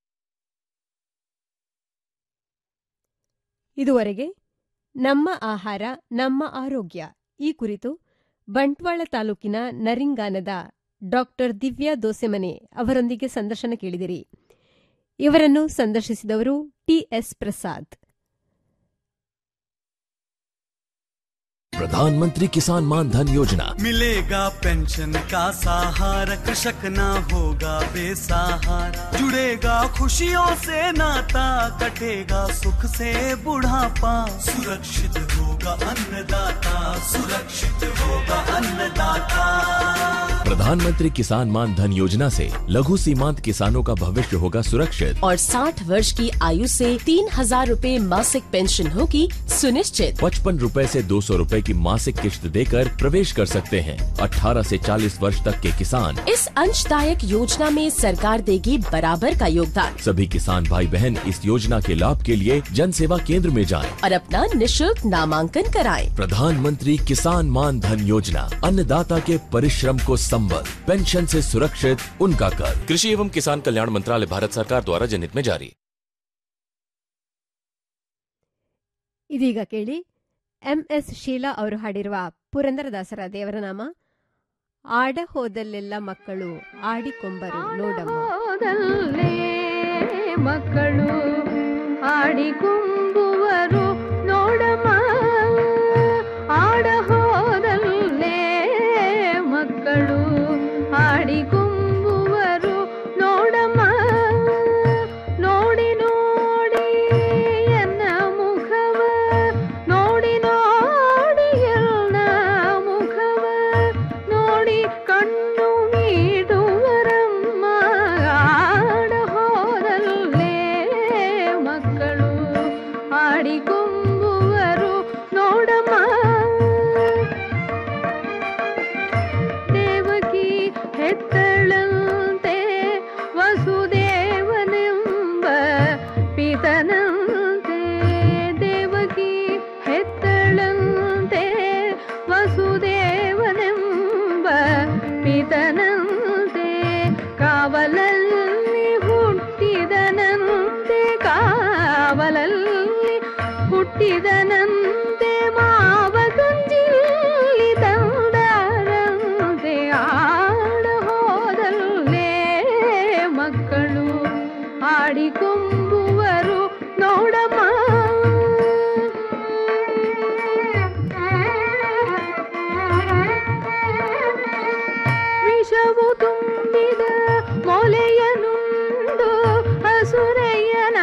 ಇದುವರೆಗೆ ನಮ್ಮ ಆಹಾರ ನಮ್ಮ ಆರೋಗ್ಯ ಈ ಕುರಿತು ಬಂಟ್ವಾಳ ತಾಲೂಕಿನ ನರಿಂಗಾನದ ಡಾಕ್ಟರ್ ದಿವ್ಯಾ ದೋಸೆಮನೆ ಅವರೊಂದಿಗೆ ಸಂದರ್ಶನ ಕೇಳಿದಿರಿ ಇವರನ್ನು ಸಂದರ್ಶಿಸಿದವರು ಟಿಎಸ್ ಪ್ರಸಾದ್ प्रधानमंत्री किसान मान धन योजना मिलेगा पेंशन का सहारा कृषक ना होगा बेसहारा जुड़ेगा खुशियों से नाता कटेगा सुख से बुढ़ापा सुरक्षित होगा अन्नदाता सुरक्षित होगा अन्नदाता प्रधानमंत्री किसान मान धन योजना से लघु सीमांत किसानों का भविष्य होगा सुरक्षित और 60 वर्ष की आयु से तीन हजार रूपए मासिक पेंशन होगी सुनिश्चित पचपन रूपए से दो सौ रूपए की मासिक किश्त देकर प्रवेश कर सकते हैं 18 से 40 वर्ष तक के किसान इस अंशदायक योजना में सरकार देगी बराबर का योगदान सभी किसान भाई बहन इस योजना के लाभ के लिए जन सेवा केंद्र में जाएं। और अपना निशुल्क नामांकन कराएं। प्रधानमंत्री किसान मान धन योजना अन्नदाता के परिश्रम को संबल पेंशन से सुरक्षित उनका कर कृषि एवं किसान कल्याण मंत्रालय भारत सरकार द्वारा जनहित में जारी ಇದೀಗ ಕೇಳಿ ಎಂಎಸ್ ಶೀಲಾ ಅವರು ಹಾಡಿರುವ ಪುರಂದರದಾಸರ ದೇವರ ನಾಮ ಆಡ ಹೋದಲ್ಲೆಲ್ಲ ಮಕ್ಕಳು ಆಡಿಕೊಂಬರು ನೋಡಮ್ಮ ಹೋದಲ್ಲೇ ಮಕ್ಕಳು ಆಡಿಕೊಂಬುವರು ನೋಡಮ್ಮ ಆಡ ಹೋದಲ್ಲೇ ಮಕ್ಕಳು ಆಡಿಕೊಂಬುವರು ನೋಡಮ್ಮ ನೋಡಿ ನೋಡಿ ಎನ್ನ ಮುಖವ ನೋಡಿ ನೋಡಿ ಎನ್ನ ಮುಖವ ನೋಡಿ ಕಣ್ಣು ಮೀಡುವರಮ್ಮ ಆಡ ಹೋದಲ್ಲೇ ಮಕ್ಕಳು ಆಡಿಕೊಂಬುವರು ನೋಡಮ್ಮ ದೇವಕಿ ಹೆತ್ತಳಂತೆ ವಸುದೇವನೆಂಬ ಪಿತನಂತೆ ದೇವಕಿ ಹೆತ್ತಳಂತೆ ವಸುದೇವನೆಂಬ ಪಿತನಂತೆ ಕಾವಲಲ್ಲಿ ಹುಟ್ಟಿದನಂತೆ ಕಾವಲಲ್ಲಿ ಹುಟ್ಟಿದನಂತೆ ಮಾವ ಗಂಜಿಲ್ಲಿ ತಂದರಂತೆ ಆಡ ಹೋದಲ್ಲೇ ಮಕ್ಕಳು ಆಡಿಕೊಂಬುವರು ನೋಡಮ್ಮ ವಿಷವು ತುಂಬಿದ ಮೊಲೆಯನುಂಡು ಹಸುರಯ್ಯನ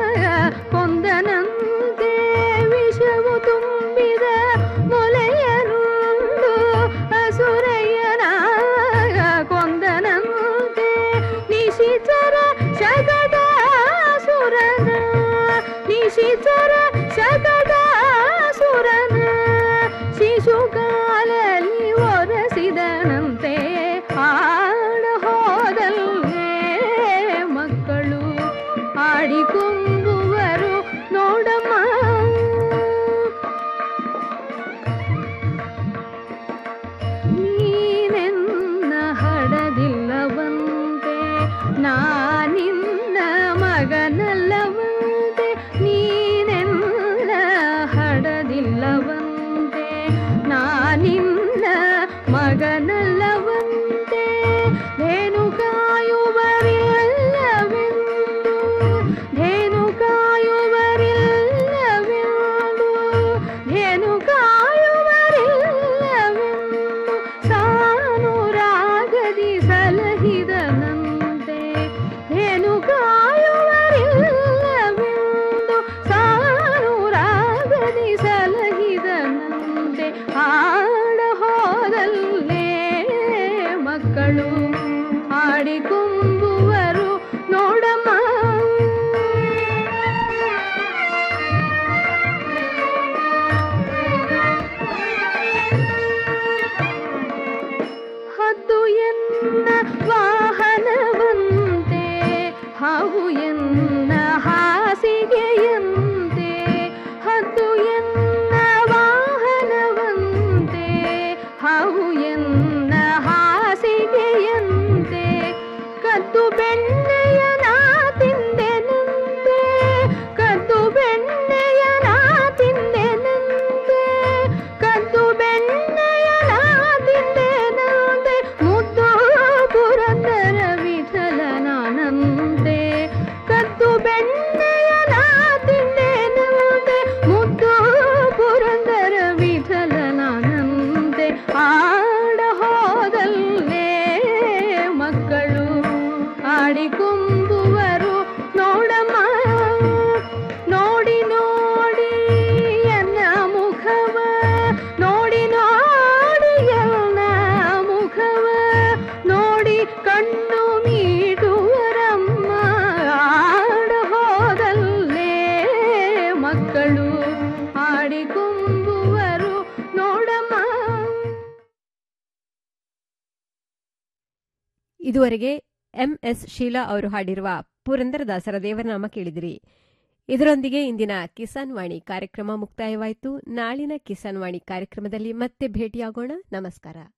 ಕೊಂದನಂತೆ ವಿಷವು ತುಂಬಿದ ಮೊಲೆಯನುಂಡು ಹಸುರಯ್ಯನ ಕೊಂದನಂತೆ ನಿಶಿಚರ ಶಗದ ಸುರನ ನಿಶಿಚರ ಶಗದ ಸುರನ ಶಿಶುಕಾಲಲ್ಲಿ ಒರಸಿದನಂತೆ ಆಡ ಹೋದಲ್ಲೇ ಮಕ್ಕಳು ಆಡಿಕೊಂಬುವರು ನೋಡಮ್ಮ ನೀನೆನ್ನ ಹಡದಿಲ್ಲವಂತೆ ನಾನಿನ್ನ ಮಗನಲ್ಲವಂತೆ ನೀನೆನ್ನ ಹಡದಿಲ್ಲವಂತೆ ನಾನಿನ್ನ ಮಗನಲ್ಲವಂತೆ ಧೇನು ಕಾಯುವರಿಲ್ಲವೆಂದು ಧೇನು ಕಾಯುವರಿಲ್ಲವೆಂದು ಧೇನು ಕಾಯುವರಿಲ್ಲವೆಂದು ಸಾನುರಾಗದಿ ಸಲಹಿದನಂತೆ ಧೇನು ಕಾಯುವರಿಲ್ಲವೆಂದು ಸಾನುರಾಗದಿ ಸಲಹಿದನಂತೆ ಆಡ ಹೋದಲ್ಲೇ ಮಕ್ಕಳು ಆಡಿಕೊಂಬುವರು ನೋಡಮ್ಮ ಹದ್ದು ಎನ್ನ ವಾಹನವಂತೆ ಹಾವು ಎನ್ನ ಹಾಸಿಗೆಯಂತೆ ಹದ್ದು ಎನ್ನ ವಾಹನವಂತೆ ಹಾವು ಎನ್ನ ಹಾಸಿಗೆಯಂತೆ ಕದ್ದು ಬೆಣ್ಣೆಯ ನಾ ತಿಂದೆನಂತೆ ಕದ್ದು ಬೆಣ್ಣೆಯ ನಾ ತಿಂದೆನಂತೆ ಕದ್ದು ಬೆಣ್ಣೆಯ ನಾ ತಿಂದೆನಂತೆ ಮುದ್ದು ಪುರಂದರ ವಿಠಲನಾನಂತೆ ಕದ್ದು ಬೆಣ್ಣೆಯ ಕಣ್ಣು ಮೀಟುವರಮ್ಮ ಆಡ ಹೋದಲ್ಲೇ ಮಕ್ಕಳು ಆಡಿಕೊಂಬುವರು ನೋಡಮ್ಮ ಇದುವರೆಗೆ ಎಂಎಸ್ ಶೀಲಾ ಅವರು ಹಾಡಿರುವ ಪುರಂದರದಾಸರ ದೇವರನಾಮ ಕೇಳಿದಿರಿ ಇದರೊಂದಿಗೆ ಇಂದಿನ ಕಿಸಾನ್ ವಾಣಿ ಕಾರ್ಯಕ್ರಮ ಮುಕ್ತಾಯವಾಯಿತು ನಾಳಿನ ಕಿಸಾನ್ ವಾಣಿ ಕಾರ್ಯಕ್ರಮದಲ್ಲಿ ಮತ್ತೆ ಭೇಟಿಯಾಗೋಣ ನಮಸ್ಕಾರ